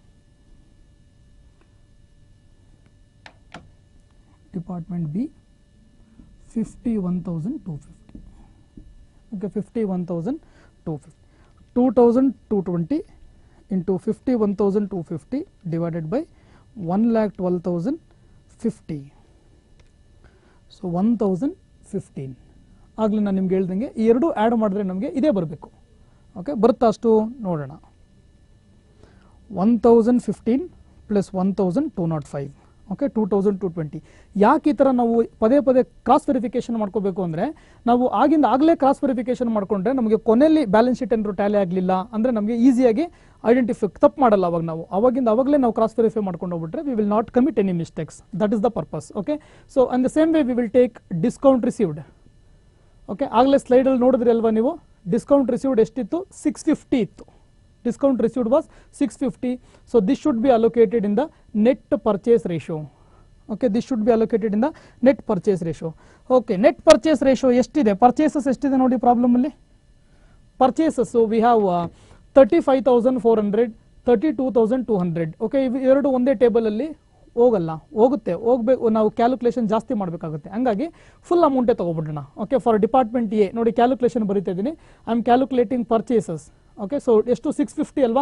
department B fifty one thousand two fifty okay fifty one thousand two fifty two thousand two twenty into fifty one thousand two fifty divided by one lakh twelve thousand fifty so one thousand fifteen ಆಗಲೇ ನಾನು ನಿಮ್ಗೆ ಹೇಳ್ದಂಗೆ ಈ ಎರಡು add ಮಾಡಿದ್ರೆ ನಮಗೆ ಇದೇ ಬರಬೇಕು ಓಕೆ ಬರುತ್ತಾ ಅಷ್ಟು ನೋಡೋಣ one thousand fifteen plus one thousand two nought five okay two thousand two twenty ಯಾಕೆ ಈ ಥರ ನಾವು ಪದೇ ಪದೇ ಕ್ರಾಸ್ ವೆರಿಫಿಕೇಷನ್ ಮಾಡ್ಕೋಬೇಕು ಅಂದರೆ ನಾವು ಆಗಿಂದ ಆಗಲೇ ಕ್ರಾಸ್ ವೆರಿಫಿಕೇಷನ್ ಮಾಡ್ಕೊಂಡ್ರೆ ನಮಗೆ ಕೊನೆಯಲ್ಲಿ ಬ್ಯಾಲೆನ್ಸ್ ಶೀಟ್ ಏನಾದ್ರು ಟ್ಯಾಲಿ ಆಗಲಿಲ್ಲ ಅಂದರೆ ನಮಗೆ ಈಸಿಯಾಗಿ ಐಡೆಂಟಿಫೈ ತಪ್ಪು ಮಾಡಲ್ಲ ಅವಾಗ ನಾವು ಅವಾಗಿಂದ ಅವಾಗಲೇ ನಾವು ಕ್ರಾಸ್ ವೆರಿಫೈ ಮಾಡ್ಕೊಂಡು ಹೋಗ್ಬಿಟ್ರೆ we will not commit any mistakes that is the purpose okay so on the same way we will take discount received okay ಆಗಲೇ ಸ್ಲೈಡಲ್ಲಿ ನೋಡಿದ್ರಿ ಅಲ್ವಾ ನೀವು ಡಿಸ್ಕೌಂಟ್ ರಿಸೀವ್ಡ್ ಎಷ್ಟಿತ್ತು ಸಿಕ್ಸ್ ಫಿಫ್ಟಿ ಇತ್ತು discount received was six fifty so this should be allocated in the net purchase ratio okay this should be allocated in the net purchase ratio okay net purchase ratio ಎಷ್ಟಿದೆ purchases ಎಷ್ಟಿದೆ ನೋಡಿ ಪ್ರಾಬ್ಲಮಲ್ಲಿ purchases we have thirty five thousand four hundred thirty two thousand two hundred okay ಇವು ಎರಡು ಒಂದೇ ಟೇಬಲಲ್ಲಿ ಹೋಗಲ್ಲ ಹೋಗುತ್ತೆ ಹೋಗ್ಬೇಕು ನಾವು ಕ್ಯಾಲ್ಕುಲೇಷನ್ ಜಾಸ್ತಿ ಮಾಡಬೇಕಾಗುತ್ತೆ ಹಂಗಾಗಿ ಫುಲ್ ಅಮೌಂಟೇ ತೊಗೊಬಿಡೋಣ ಓಕೆ ಫಾರ್ ಡಿಪಾರ್ಟ್ಮೆಂಟ್ ಎ ನೋಡಿ ಕ್ಯಾಲ್ಕುಲೇಷನ್ ಬರಿತಾ ಇದ್ದೀನಿ I am calculating purchases okay so ಎಷ್ಟು ಸಿಕ್ಸ್ ಫಿಫ್ಟಿ ಅಲ್ವಾ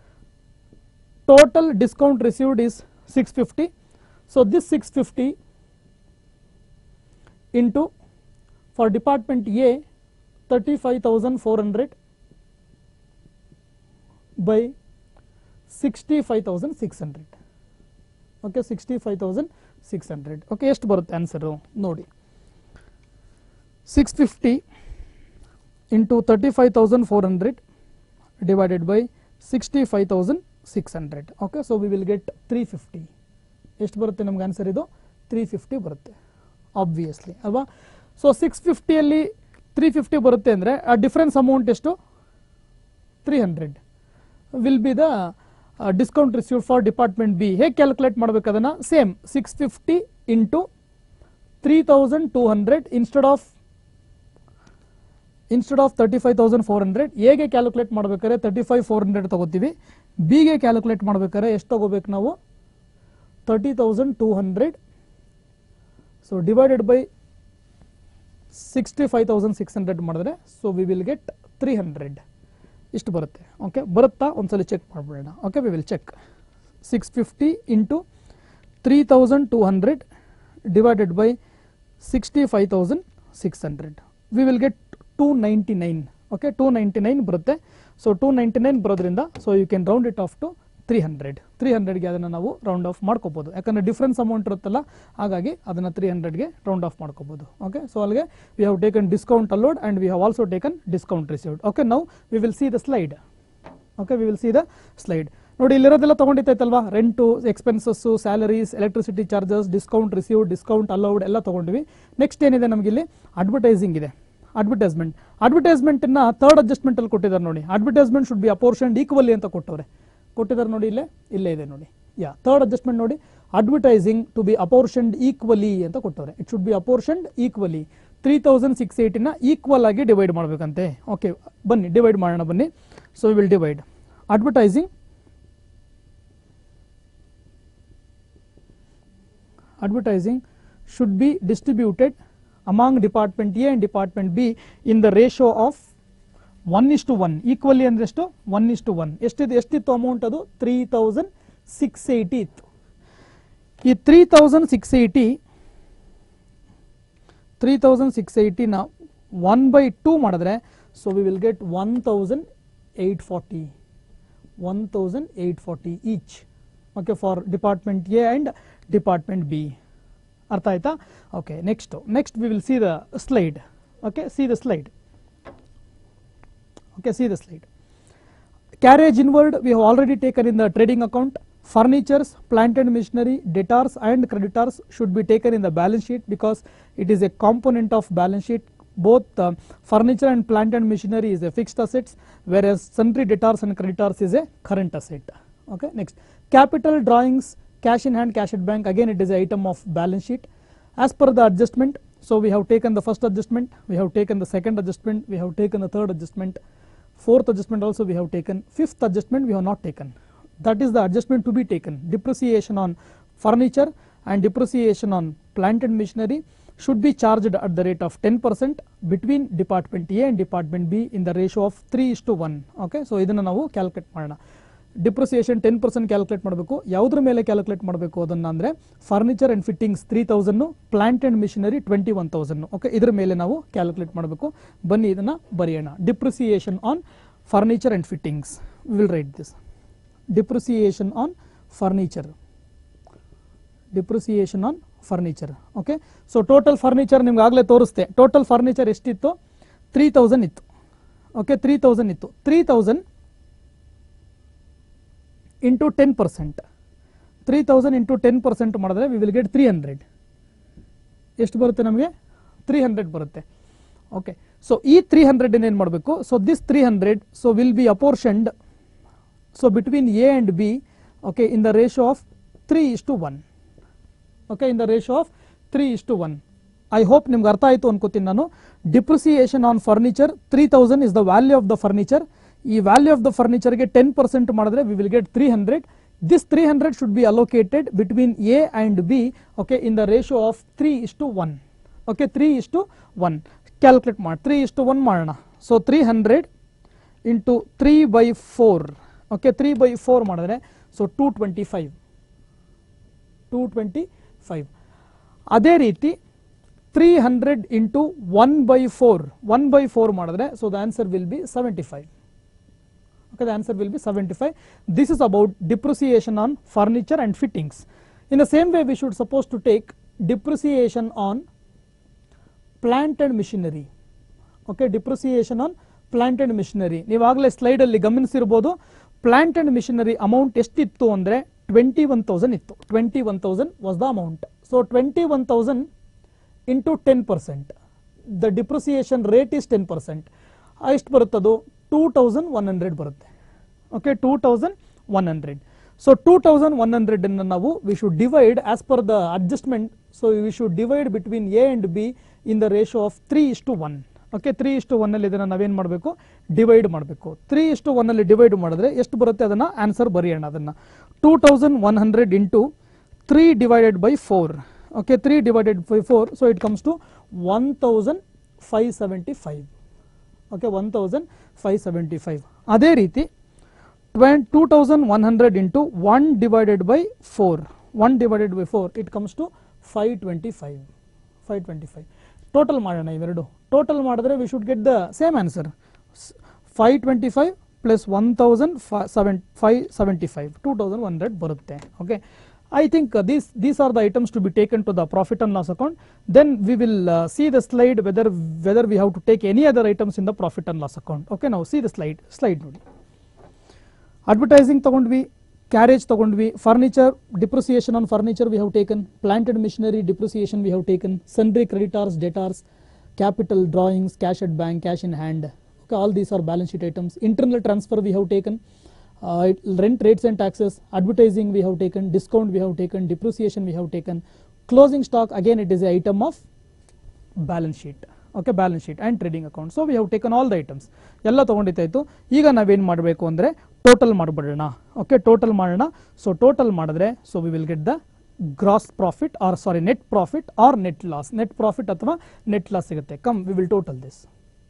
total discount received is six fifty so this six fifty into for department A thirty five thousand four hundred by sixty five thousand six hundred okay sixty five thousand six hundred okay ಎಷ್ಟು ಬರುತ್ತೆ answer ನೋಡಿ six fifty into thirty five thousand four hundred divided by sixty five thousand six hundred okay so we will get three fifty ಎಷ್ಟು ಬರುತ್ತೆ ನಮ್ಗೆ answer ಇದು three fifty ಬರುತ್ತೆ obviously ಅಲ್ವಾ so six ಫಿಫ್ಟಿಯಲ್ಲಿ ತ್ರೀ ಫಿಫ್ಟಿ ಬರುತ್ತೆ ಅಂದರೆ ಆ ಡಿಫ್ರೆನ್ಸ್ ಅಮೌಂಟ್ ಎಷ್ಟು three hundred will be the discount receive for department B ಹೇಗೆ ಕ್ಯಾಲ್ಕುಲೇಟ್ ಮಾಡಬೇಕು ಅದನ್ನು same six fifty into three thousand two hundred instead of instead of thirty five thousand four hundred ಎಗೆ calculate ಮಾಡ್ಬೇಕಾದ್ರೆ thirty five four hundred ತೊಗೋತೀವಿ ಬಿಗೆ calculate ಮಾಡ್ಬೇಕಾದ್ರೆ ಎಷ್ಟು ತೊಗೋಬೇಕು ನಾವು thirty thousand two hundred so divided by sixty five thousand six hundred ಮಾಡಿದ್ರೆ so we will get three hundred ಇಷ್ಟು ಬರುತ್ತೆ ಓಕೆ ಬರುತ್ತಾ ಒಂದ್ಸಲ ಚೆಕ್ ಮಾಡಿಬಿಡೋಣ okay we will check six fifty into three thousand two hundred divided by 65,600 we will get 299 okay 299 ಬರುತ್ತೆ so two ninety nine ಬರೋದ್ರಿಂದ so you can round it off to three hundred three ಹಂಡ್ರೆಡ್ಗೆ ಅದನ್ನು ನಾವು round off ಮಾಡ್ಕೋಬೋದು ಯಾಕಂದರೆ difference amount ಇರುತ್ತಲ್ಲ ಹಾಗಾಗಿ ಅದನ್ನು ತ್ರೀ ಹಂಡ್ರೆಡ್ಗೆ ರೌಂಡ್ ಆಫ್ ಮಾಡ್ಕೋಬೋದು ಓಕೆ ಸೊ ಅಲ್ಲಿಗೆ we have taken discount allowed and we have also taken discount received okay now we will see the slide okay we will see the slide ನೋಡಿ ಇಲ್ಲಿರೋದೆಲ್ಲ ತೊಗೊಂಡಿತ್ತೈತಲ್ವಾ rent expenses salaries electricity charges discount receive discount allowed ಎಲ್ಲ ತೊಗೊಂಡ್ವಿ next ಏನಿದೆ ನಮಗಿಲ್ಲಿ advertising ಇದೆ advertisement ಅಡ್ವರ್ಟೈಸ್ಮೆಂಟನ್ನ third ಅಡ್ಜಸ್ಟ್ಮೆಂಟಲ್ಲಿ ಕೊಟ್ಟಿದ್ದಾರೆ ನೋಡಿ advertisement should be apportion equally ಅಂತ ಕೊಟ್ಟವ್ರೆ ಕೊಟ್ಟಿದ್ದಾರೆ ನೋಡಿ ಇಲ್ಲೇ ಇಲ್ಲೇ ಇದೆ ನೋಡಿ ಯಾ ಥರ್ಡ್ ಅಡ್ಜಸ್ಟ್ಮೆಂಟ್ ನೋಡಿ advertising to be apportioned equally ಅಂತ ಕೊಟ್ಟವ್ರೆ it should be apportioned equally three thousand six ಏಯ್ಟಿನ ಈಕ್ವಲ್ ಆಗಿ ಡಿವೈಡ್ ಮಾಡಬೇಕಂತೆ ಓಕೆ ಬನ್ನಿ ಡಿವೈಡ್ ಮಾಡೋಣ ಬನ್ನಿ so will divide advertising advertising should be distributed among department A and department B in the ratio of 1 is to 1 equally ಅಂದ್ರೆ ಎಷ್ಟು 1 is to 1 ಎಷ್ಟಿದೆ ಎಷ್ಟಿತ್ತು ಅಮೌಂಟ್ ಅದು ತ್ರೀ ತೌಸಂಡ್ ಸಿಕ್ಸ್ ಏಯ್ಟಿ ಇತ್ತು ಈ three thousand six eighty three thousand six ಏಯ್ಟಿನ one by two ಮಾಡಿದ್ರೆ so we will get one thousand eight forty one thousand eight forty each okay for department A and department B ಅರ್ಥ ಆಯ್ತಾ okay next next we will see the slide okay see the slide okay see the slide carriage inward we have already taken in the trading account furnitures plant and machinery debtors and creditors should be taken in the balance sheet because it is a component of balance sheet both uh, furniture and plant and machinery is a fixed assets whereas sundry debtors and creditors is a current asset okay next capital drawings cash in hand cash at bank again it is a item of balance sheet as per the adjustment so we have taken the first adjustment we have taken the second adjustment we have taken the third adjustment fourth adjustment also we have taken fifth adjustment we have not taken that is the adjustment to be taken depreciation on furniture and depreciation on plant and machinery should be charged at the rate of 10% between department A and department B in the ratio of 3 is to 1 okay so ಇದನ್ನು ನಾವು calculate ಮಾಡೋಣ depreciation ten percent calculate ಮಾಡಬೇಕು ಯಾವುದ್ರ ಮೇಲೆ calculate ಮಾಡಬೇಕು ಅದನ್ನ ಅಂದರೆ furniture and fittings three thousand plant and machinery twenty one thousand okay ಇದ್ರ ಮೇಲೆ ನಾವು ಕ್ಯಾಲ್ಕುಲೇಟ್ ಮಾಡಬೇಕು ಬನ್ನಿ ಇದನ್ನು ಬರೆಯೋಣ depreciation on furniture and fittings will write this depreciation on furniture depreciation on furniture okay so total furniture ನಿಮ್ಗೆ ಆಗಲೇ ತೋರಿಸ್ತೆ ಟೋಟಲ್ ಫರ್ನಿಚರ್ ಎಷ್ಟಿತ್ತು ತ್ರೀ ತೌಸಂಡ್ ಇತ್ತು ಓಕೆ ತ್ರೀ ತೌಸಂಡ್ ಇತ್ತು three thousand into ten percent three thousand into ten percent ಮಾಡಿದ್ರೆ we will get three hundred ಎಷ್ಟು ಬರುತ್ತೆ ನಮಗೆ ತ್ರೀ ಹಂಡ್ರೆಡ್ ಬರುತ್ತೆ ಓಕೆ ಸೊ ಈ ತ್ರೀ ಹಂಡ್ರೆಡ್ ಏನು ಮಾಡಬೇಕು so this three hundred so will be apportioned so between A and B okay in the ratio of three is to one okay in the ratio of three is to one I hope ನಿಮ್ಗೆ ಅರ್ಥ ಆಯಿತು ಅನ್ಕೋತೀನಿ ನಾನು depreciation on furniture three thousand is the value of the furniture ಈ value of the ಫರ್ನಿಚರ್ಗೆ ten percent ಮಾಡಿದ್ರೆ we will get three hundred this three hundred should be allocated between A and B okay in the ratio of three is to one okay three is to one calculate ಮಾಡಿ three is to one ಮಾಡೋಣ so three hundred into three by four okay three by four ಮಾಡಿದ್ರೆ so two twenty five two twenty five ಅದೇ ರೀತಿ three hundred into one by four one by four ಮಾಡಿದ್ರೆ so the answer will be seventy five okay the answer will be 75 this is about depreciation on furniture and fittings in the same way we should suppose to take depreciation on plant and machinery okay depreciation on plant and machinery ನೀವಾಗಲೇ slide ಅಲ್ಲಿ ಗಮನಿಸಿರ್ಬೋದು plant and machinery amount ಎಷ್ಟಿತ್ತು ಅಂದರೆ twenty one thousand ಇತ್ತು twenty one thousand was the amount so twenty one thousand into ten percent the depreciation rate is ten percent ಎಷ್ಟು ಬರುತ್ತದು two thousand one hundred ಬರುತ್ತೆ okay two thousand one hundred so two thousand one ಹಂಡ್ರೆಡನ್ನು ನಾವು we should divide as per the adjustment so we should divide between A and B in the ratio of three is to one okay three is to ಒನ್ನಲ್ಲಿ ಇದನ್ನು ನಾವೇನು ಮಾಡಬೇಕು divide ಮಾಡಬೇಕು three is to ಒನ್ನಲ್ಲಿ divide ಮಾಡಿದ್ರೆ ಎಷ್ಟು ಬರುತ್ತೆ ಅದನ್ನು ಆನ್ಸರ್ ಬರೆಯೋಣ ಅದನ್ನು two thousand one hundred into three divided by four okay three divided by four so it comes to one thousand five seventy five okay one thousand five seventy five ಅದೇ ರೀತಿ ಟ್ವೆನ್ two thousand one hundred into one divided by four one divided by four it comes to five twenty five five twenty five total ಮಾಡೋಣ ಇವೆರಡು total ಮಾಡಿದ್ರೆ we should get the same answer five twenty five plus one thousand seven five seventy five two thousand one hundred ಬರುತ್ತೆ okay I think these these are the items to be taken to the profit and loss account then we will see the slide whether whether we have to take any other items in the profit and loss account okay ನಾವು see the slide slide ನೋಡಿ advertising ತಗೊಂಡ್ವಿ carriage ತಗೊಂಡ್ವಿ furniture depreciation on furniture we have taken planted machinery depreciation we have taken sundry creditors debtors capital drawings cash at bank cash in hand okay all these are balance sheet items internal transfer we have taken rent rates and taxes advertising we have taken discount we have taken depreciation we have taken closing stock again it is a item of balance sheet okay balance sheet and trading account so we have taken all the items ಎಲ್ಲ ತೊಗೊಂಡಿತ್ತಾಯಿತು ಈಗ ನಾವೇನು ಮಾಡಬೇಕು ಅಂದರೆ total ಮಾಡಿಬಿಡೋಣ okay total ಮಾಡೋಣ so total ಮಾಡಿದ್ರೆ so we will get the gross profit or sorry net profit or net loss net profit ಅಥವಾ net loss ಸಿಗುತ್ತೆ come we will total this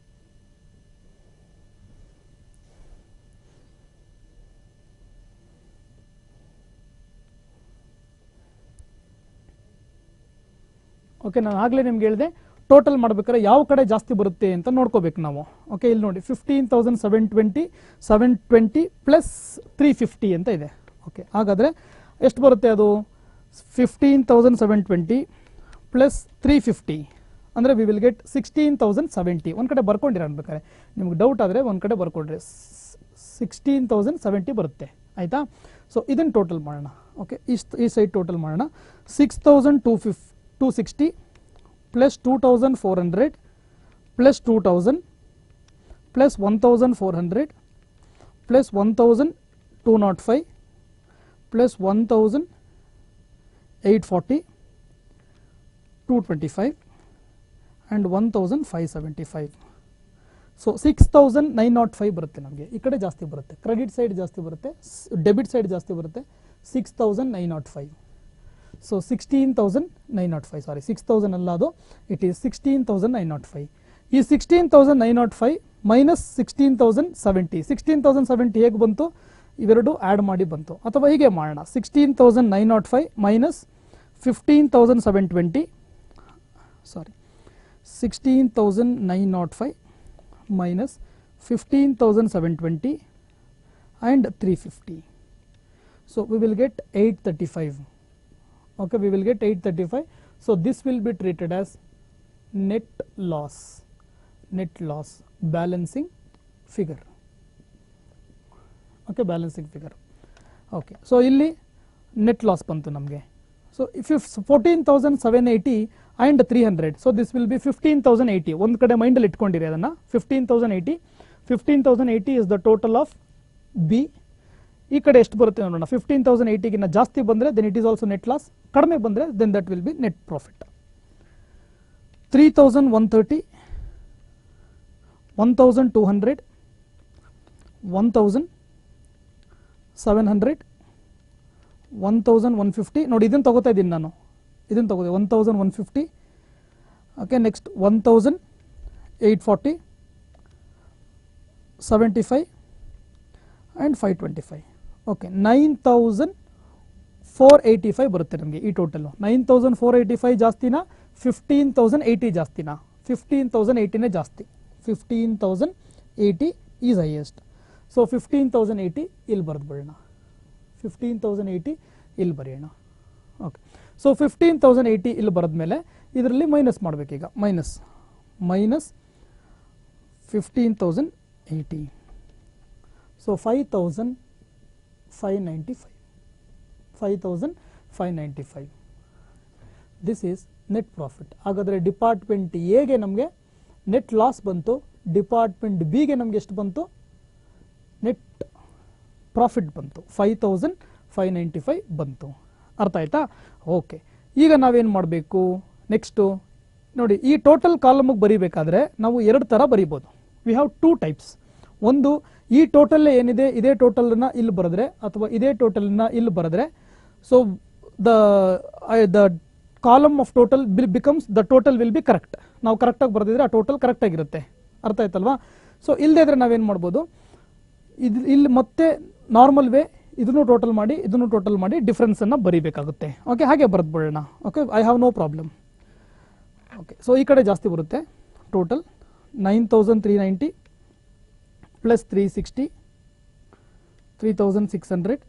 okay ನಾನು ಆಗಲೇ ನಿಮ್ಗೆ ಹೇಳಿದೆ ಟೋಟಲ್ ಮಾಡ್ಬೇಕಾದ್ರೆ ಯಾವ ಕಡೆ ಜಾಸ್ತಿ ಬರುತ್ತೆ ಅಂತ ನೋಡ್ಕೋಬೇಕು ನಾವು ಓಕೆ ಇಲ್ಲಿ ನೋಡಿ fifteen thousand seven twenty seven twenty plus three fifty ಅಂತ ಇದೆ ಓಕೆ ಹಾಗಾದರೆ ಎಷ್ಟು ಬರುತ್ತೆ ಅದು fifteen thousand seven twenty plus three fifty ಅಂದರೆ we will get sixteen thousand seventy ಒಂದು ಕಡೆ ಬರ್ಕೊಂಡಿರ ಅನ್ಬೇಕಾದ್ರೆ ನಿಮ್ಗೆ ಡೌಟ್ ಆದರೆ ಒಂದು ಕಡೆ ಬರ್ಕೊಡ್ರಿ ಸಿಕ್ಸ್ಟೀನ್ ತೌಸಂಡ್ ಸೆವೆಂಟಿ ಬರುತ್ತೆ ಆಯಿತಾ ಸೊ ಇದನ್ನು ಟೋಟಲ್ ಮಾಡೋಣ ಓಕೆ ಇಷ್ಟು ಈ ಸೈಡ್ ಟೋಟಲ್ ಮಾಡೋಣ ಸಿಕ್ಸ್ ತೌಸಂಡ್ ಟೂ ಫಿಫ್ two sixty plus two thousand four hundred plus two thousand plus one thousand four hundred plus one thousand two nought five plus one thousand eight forty two twenty five and one thousand five seventy five so six thousand nine nought five ಬರುತ್ತೆ ನಮಗೆ ಈ ಕಡೆ ಜಾಸ್ತಿ ಬರುತ್ತೆ credit side ಜಾಸ್ತಿ ಬರುತ್ತೆ debit side ಜಾಸ್ತಿ ಬರುತ್ತೆ six thousand nine nought five so sixteen thousand nine nought five sorry six thousand ಅಲ್ಲ ಅದು it is sixteen thousand nine nought five ಈ sixteen thousand nine nought five minus sixteen thousand seventy sixteen thousand seventy ಹೇಗೆ ಬಂತು ಇವೆರಡು add ಮಾಡಿ ಬಂತು ಅಥವಾ ಹೀಗೆ ಮಾಡೋಣ sixteen thousand nine nought five minus fifteen thousand seven twenty sorry sixteen thousand nine nought five minus fifteen thousand seven twenty and three fifty so we will get eight thirty five okay we will get 835 so this will be treated as net loss net loss balancing figure okay balancing figure okay so ಇಲ್ಲಿ net loss ಬಂತು ನಮಗೆ so if if fourteen thousand seven eighty and three hundred so this will be fifteen thousand eighty ಒಂದು ಕಡೆ ಮೈಂಡಲ್ಲಿ ಇಟ್ಕೊಂಡಿರಿ ಅದನ್ನು fifteen thousand eighty fifteen thousand eighty is the total of B ಈ ಕಡೆ ಎಷ್ಟು ಬರುತ್ತೆ ನೋಡೋಣ ಫಿಫ್ಟೀನ್ ತೌಸಂಡ್ ಏಯ್ಟಿಗಿನ್ನ ಜಾಸ್ತಿ ಬಂದರೆ then it is also net loss ಕಡಿಮೆ ಬಂದರೆ then that will be net profit three thousand one thirty one thousand two hundred one thousand seven hundred one thousand one fifty ನೋಡಿ ಇದನ್ನು ತಗೋತಾ ಇದ್ದೀನಿ ನಾನು ಇದನ್ನು ತಗೋದೆ one thousand one fifty okay next one thousand eight forty seventy five and five twenty five okay nine thousand four eighty five ಬರುತ್ತೆ ನಮಗೆ ಈ total nine thousand four eighty five ಜಾಸ್ತಿನಾ ಫಿಫ್ಟೀನ್ ತೌಸಂಡ್ ಏಯ್ಟಿ ಜಾಸ್ತಿನಾ fifteen thousand ಏಯ್ಟಿನೇ ಜಾಸ್ತಿ fifteen thousand eighty is highest so fifteen thousand eighty ಇಲ್ಲಿ ಬರೆದು ಬಿಡೋಣ ಫಿಫ್ಟೀನ್ ತೌಸಂಡ್ ಏಯ್ಟಿ ಇಲ್ಲಿ ಬರೆಯೋಣ okay so fifteen thousand eighty ಇಲ್ಲಿ ಬರೆದ್ಮೇಲೆ ಇದರಲ್ಲಿ ಮೈನಸ್ ಮಾಡಬೇಕೀಗ minus minus fifteen thousand eighty so five thousand five ninety five five thousand five ninety five this is net profit ಹಾಗಾದರೆ ಡಿಪಾರ್ಟ್ಮೆಂಟ್ ಎಗೆ ನಮಗೆ ನೆಟ್ ಲಾಸ್ ಬಂತು ಡಿಪಾರ್ಟ್ಮೆಂಟ್ ಬಿಗೆ ನಮಗೆ ಎಷ್ಟು ಬಂತು ನೆಟ್ ಪ್ರಾಫಿಟ್ ಬಂತು five thousand five ninety five ಬಂತು ಅರ್ಥ ಆಯ್ತಾ ಓಕೆ ಈಗ ನಾವೇನು ಮಾಡಬೇಕು ನೆಕ್ಸ್ಟು ನೋಡಿ ಈ ಟೋಟಲ್ ಕಾಲಮಿಗೆ ಬರೀಬೇಕಾದ್ರೆ ನಾವು ಎರಡು ಥರ ಬರೀಬೋದು ವಿ ಹ್ಯಾವ್ ಟೂ ಟೈಪ್ಸ್ ಒಂದು ಈ ಟೋಟಲ್ ಏನಿದೆ ಇದೇ ಟೋಟಲ್ನ ಇಲ್ಲಿ ಬರೆದ್ರೆ ಅಥವಾ ಇದೇ ಟೋಟಲ್ನ ಇಲ್ಲಿ ಬರೆದ್ರೆ so the the column of total will becomes the total will be correct ನಾವು ಕರೆಕ್ಟಾಗಿ ಬರೆದಿದ್ರೆ ಆ ಟೋಟಲ್ ಕರೆಕ್ಟಾಗಿರುತ್ತೆ ಅರ್ಥ ಆಯ್ತಲ್ವಾ ಸೊ ಇಲ್ಲದೇ ಇದ್ರೆ ನಾವೇನು ಮಾಡ್ಬೋದು ಇದು ಇಲ್ಲಿ ಮತ್ತೆ ನಾರ್ಮಲ್ ವೇ ಇದನ್ನು ಟೋಟಲ್ ಮಾಡಿ ಇದನ್ನು ಟೋಟಲ್ ಮಾಡಿ ಡಿಫ್ರೆನ್ಸನ್ನು ಬರೀಬೇಕಾಗುತ್ತೆ ಓಕೆ ಹಾಗೆ ಬರೆದ್ಬಿಡೋಣ okay I have no problem okay so ಈ ಕಡೆ ಜಾಸ್ತಿ ಬರುತ್ತೆ total nine thousand three ninety plus three sixty three thousand six hundred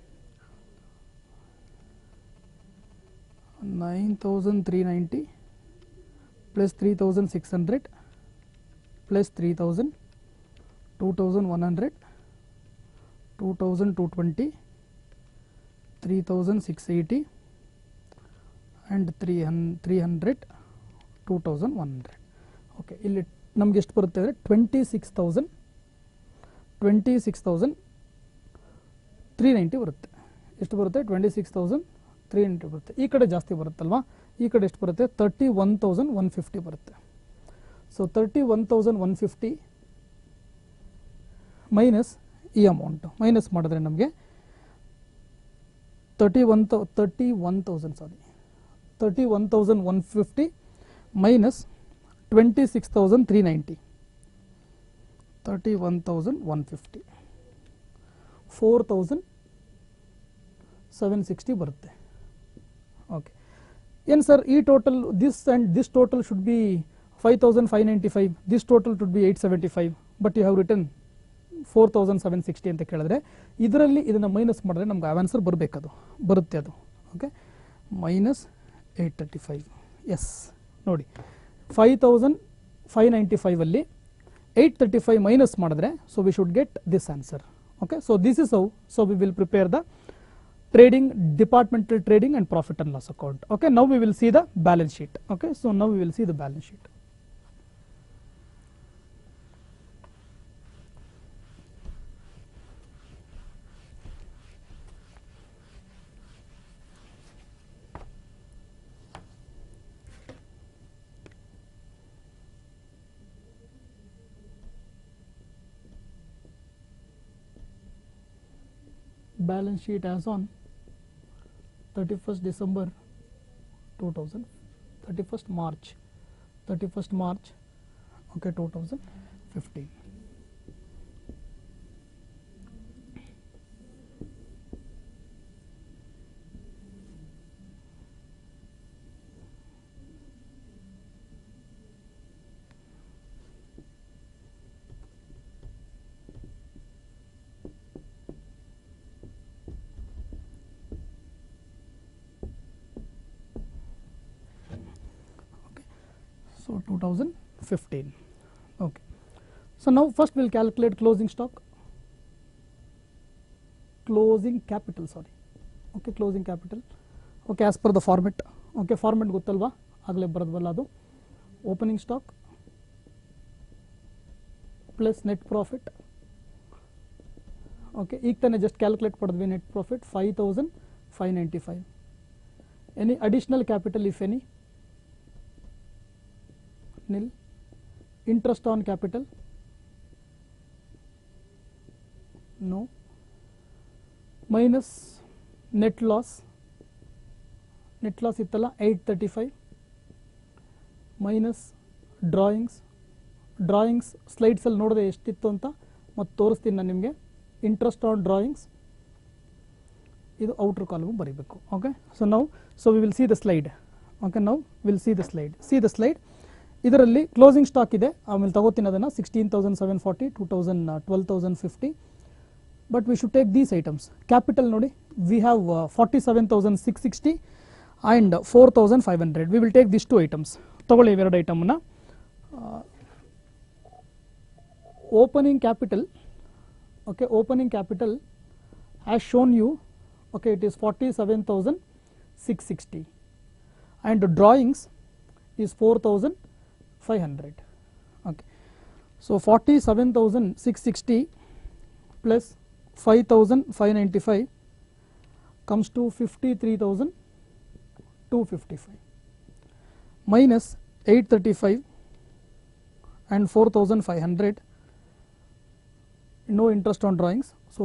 nine thousand three ninety plus three thousand six hundred plus three thousand two thousand one hundred two thousand two twenty three thousand six eighty and three ಹನ್ three hundred two thousand one hundred okay ಇಲ್ಲಿ ನಮ್ಗೆ ಎಷ್ಟು ಬರುತ್ತೆ ಅಂದರೆ twenty six thousand twenty six thousand three ninety ಬರುತ್ತೆ ಎಷ್ಟು ಬರುತ್ತೆ twenty six thousand three ninety ಬರುತ್ತೆ ಈ ಕಡೆ ಜಾಸ್ತಿ ಬರುತ್ತಲ್ವಾ ಈ ಕಡೆ ಎಷ್ಟು ಬರುತ್ತೆ thirty one thousand one fifty ಬರುತ್ತೆ so thirty one thousand one fifty minus ಈ ಅಮೌಂಟು ಮೈನಸ್ ಮಾಡಿದ್ರೆ ನಮಗೆ ತರ್ಟಿ ಒನ್ ತೌ thirty one thousand sorry thirty one thousand one fifty minus twenty six thousand three ninety thirty one thousand one fifty four thousand seven sixty ಬರುತ್ತೆ okay ಏನು sir ಈ total this and this total should be five thousand five ninety five this total should be eight seventy five but you have return four thousand seven sixty ಅಂತ ಕೇಳಿದ್ರೆ ಇದರಲ್ಲಿ ಇದನ್ನು minus ಮಾಡಿದ್ರೆ ನಮ್ಗೆ answer ಬರಬೇಕದು ಬರುತ್ತೆ ಅದು okay minus eight thirty five yes ನೋಡಿ ಫೈವ್ ತೌಸಂಡ್ ಫೈವ್ ನೈಂಟಿ ಫೈವಲ್ಲಿ ಏಯ್ಟ್ ತರ್ಟಿ ಫೈವ್ ಮೈನಸ್ ಮಾಡಿದ್ರೆ so we should get this answer okay so this is how so we will prepare the trading departmental trading and profit and loss account okay now we will see the balance sheet okay so now we will see the balance sheet balance sheet as on 31st December 2000 31st March 31st March okay 2015 so 2015 okay so now first we'll calculate closing stock closing capital sorry okay closing capital okay as per the format okay format ಗೊತ್ತಲ್ವಾ ಆಗಲೇ ಬರೋದ್ವಲ್ಲ ಅದು opening stock plus net profit okay ಈಗ ತಾನೇ just calculate ಮಾಡಿದ್ವಿ net profit five thousand five ninety five any additional capital if any nil interest on capital no minus net loss net loss ಇತ್ತಲ್ಲ eight thirty five minus drawings drawings ಸ್ಲೈಡ್ಸಲ್ಲಿ ನೋಡಿದೆ ಎಷ್ಟಿತ್ತು ಅಂತ ಮತ್ತು ತೋರಿಸ್ತೀನಿ ನಾನು ನಿಮಗೆ ಇಂಟ್ರೆಸ್ಟ್ ಆನ್ ಡ್ರಾಯಿಂಗ್ಸ್ ಇದು ಔಟ್ರ್ ಕಾಲಮು ಬರೀಬೇಕು ಓಕೆ ಸೊ ನಾವು so we will see the slide okay ನಾವು will see the slide see the slide ಇದರಲ್ಲಿ ಕ್ಲೋಸಿಂಗ್ ಸ್ಟಾಕ್ ಇದೆ ಆಮೇಲೆ ತಗೋತೀನಿ ಅದನ್ನು sixteen thousand seven forty two thousand twelve thousand fifty but we should take these items capital ನೋಡಿ we have forty seven thousand six sixty and four thousand five hundred we will take this two items ತಗೊಳ್ಳಿ ಇವೆರಡು ಐಟಮನ್ನು opening capital okay opening capital has shown you okay it is 47660 and drawings is 4500 okay so 47660 plus 5595 comes to 53255 minus 835 and 4500 no interest on drawings so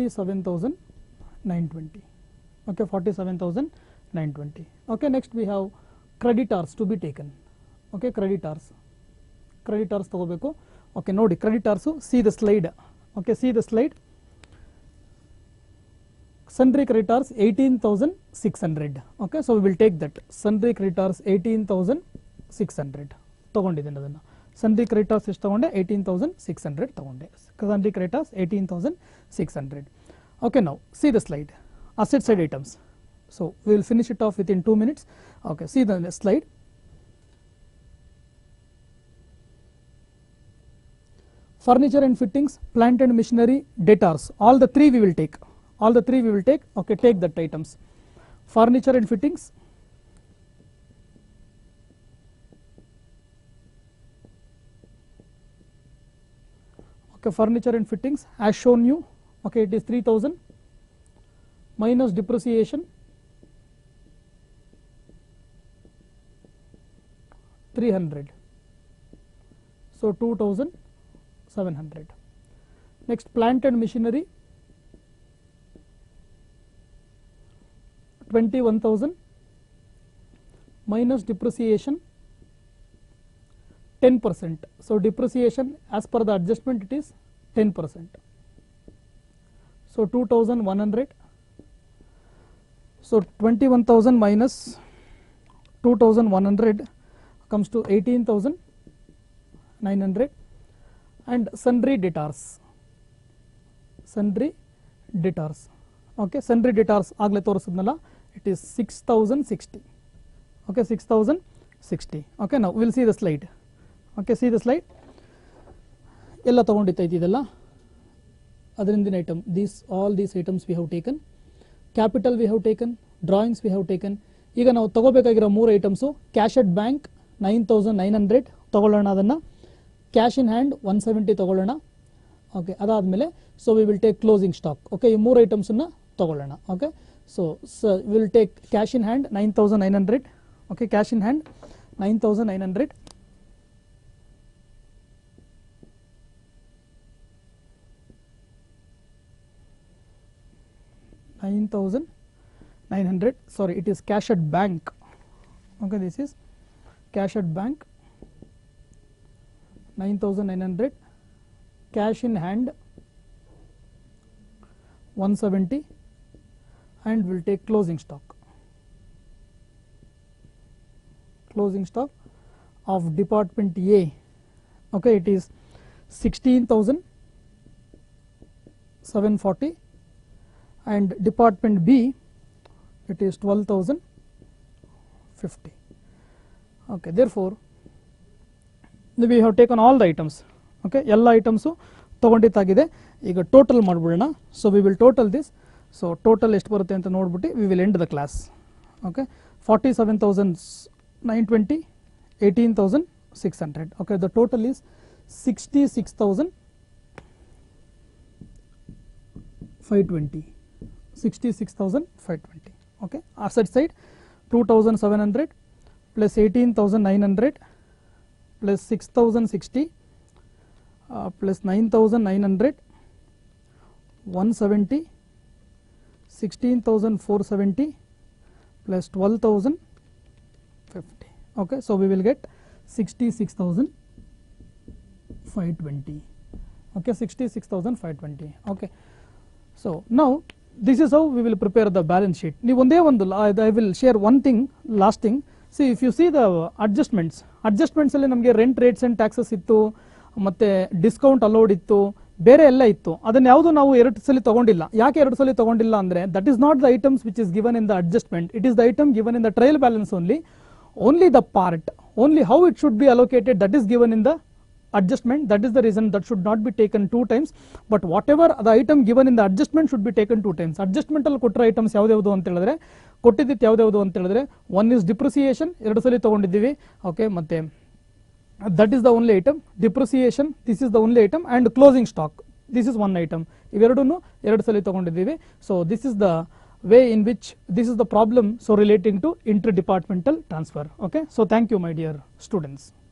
47920 okay 47920 okay next we have creditors to be taken okay creditors creditors ತಗೋಬೇಕು okay ನೋಡಿ creditors see the slide okay see the slide sundry creditors 18600 okay so we will take that sundry creditors 18600 ತಗೊಂಡಿದ್ದೇನೆ ಅದನ್ನು sundry creditors ಎಷ್ಟು ತಗೊಂಡೆ 18600 ತಗೊಂಡೆ sundry creditors 18600 okay now see the slide asset side items so we will finish it off within 2 minutes okay see the slide furniture and fittings plant and machinery debtors all the three we will take all the three we will take okay take that items furniture and fittings okay furniture and fittings as shown you okay it is 3000 minus depreciation 300 so 2700 next plant and machinery 21000 minus depreciation 10 percent so depreciation as per the adjustment it is 10 percent so 2100 so 21000 minus 2100 comes to 18900 and sundry debtors sundry debtors okay sundry debtors ಆಗಲೇ ತೋರಿಸಿದ್ನಲ್ಲ it is 6060 okay 6060 okay now we'll see the slide okay see the slide ಎಲ್ಲ ತಗೊಂಡಿತ್ತೈತಿ ಇದೆಲ್ಲ ಅದರಿಂದಿನ item these all these items we have taken capital we have taken drawings we have taken ಈಗ ನಾವು ತಗೋಬೇಕಾಗಿರೋ ಮೂರು items cash at bank nine thousand nine hundred ತೊಗೊಳ್ಳೋಣ ಅದನ್ನು cash in hand one seventy ತೊಗೊಳ್ಳೋಣ ಓಕೆ ಅದಾದಮೇಲೆ so we will take closing stock okay ಈ ಮೂರು ಐಟಮ್ಸನ್ನು ತೊಗೊಳ್ಳೋಣ ಓಕೆ ಸೊ ಸ will take cash in hand nine thousand nine hundred okay cash in hand nine thousand nine hundred nine thousand nine hundred sorry it is cash at bank okay this is cash at bank nine thousand nine hundred cash in hand one seventy and we'll take closing stock closing stock of department A okay it is sixteen thousand seven forty and department B it is 12050 okay therefore we have taken all the items okay ಎಲ್ಲ items ತೊಗೊಂಡಿತ್ತಾಗಿದೆ ಈಗ total ಮಾಡಿಬಿಡೋಣ so we will total this so total ಎಷ್ಟು ಬರುತ್ತೆ ಅಂತ ನೋಡ್ಬಿಟ್ಟು we will end the class okay forty seven thousand nine twenty eighteen thousand six hundred okay the total is sixty six thousand five twenty 66,520 okay asset side 2700 plus 18900 plus 6060 uh, plus 9900 170 16470 plus 12050 okay so we will get 66520 okay 66520 okay so now this is how we will prepare the balance sheet ನೀವು ಒಂದೇ ಒಂದು I will share one thing last thing see if you see the adjustments adjustments ಅಲ್ಲಿ ನಮಗೆ rent rates and taxes ಇತ್ತು ಮತ್ತೆ discount allowed ಇತ್ತು ಬೇರೆ ಎಲ್ಲ ಇತ್ತು ಅದನ್ನ ಯಾವುದು ನಾವು ಎರಡು ಸಲ ತಗೊಂಡಿಲ್ಲ ಯಾಕೆ ಎರಡು ಸಲ ತಗೊಂಡಿಲ್ಲ ಅಂದ್ರೆ that is not the items which is given in the adjustment it is the item given in the trial balance only only the part only how it should be allocated that is given in the adjustment that is the reason that should not be taken two times but whatever the item given in the adjustment should be taken two times adjustment ಅಲ್ಲಿ ಕೊಟ್ಟಿರೋ items ಯಾವ್ದ್ಯಾವ್ದು ಅಂತ ಹೇಳಿದ್ರೆ ಕೊಟ್ಟಿದ್ದು ಯಾವ್ದ್ಯಾವ್ದು ಅಂತ ಹೇಳಿದ್ರೆ one is depreciation ಎರಡು ಸಲ ತಗೊಂಡಿದ್ದೀವಿ ಓಕೆ ಮತ್ತೆ that is the only item depreciation this is the only item and closing stock this is one item ಇವೆರಡನ್ನು ಎರಡು ಸಲ ತಗೊಂಡಿದ್ದೀವಿ so this is the way in which this is the problem so relating to inter departmental transfer okay so thank you my dear students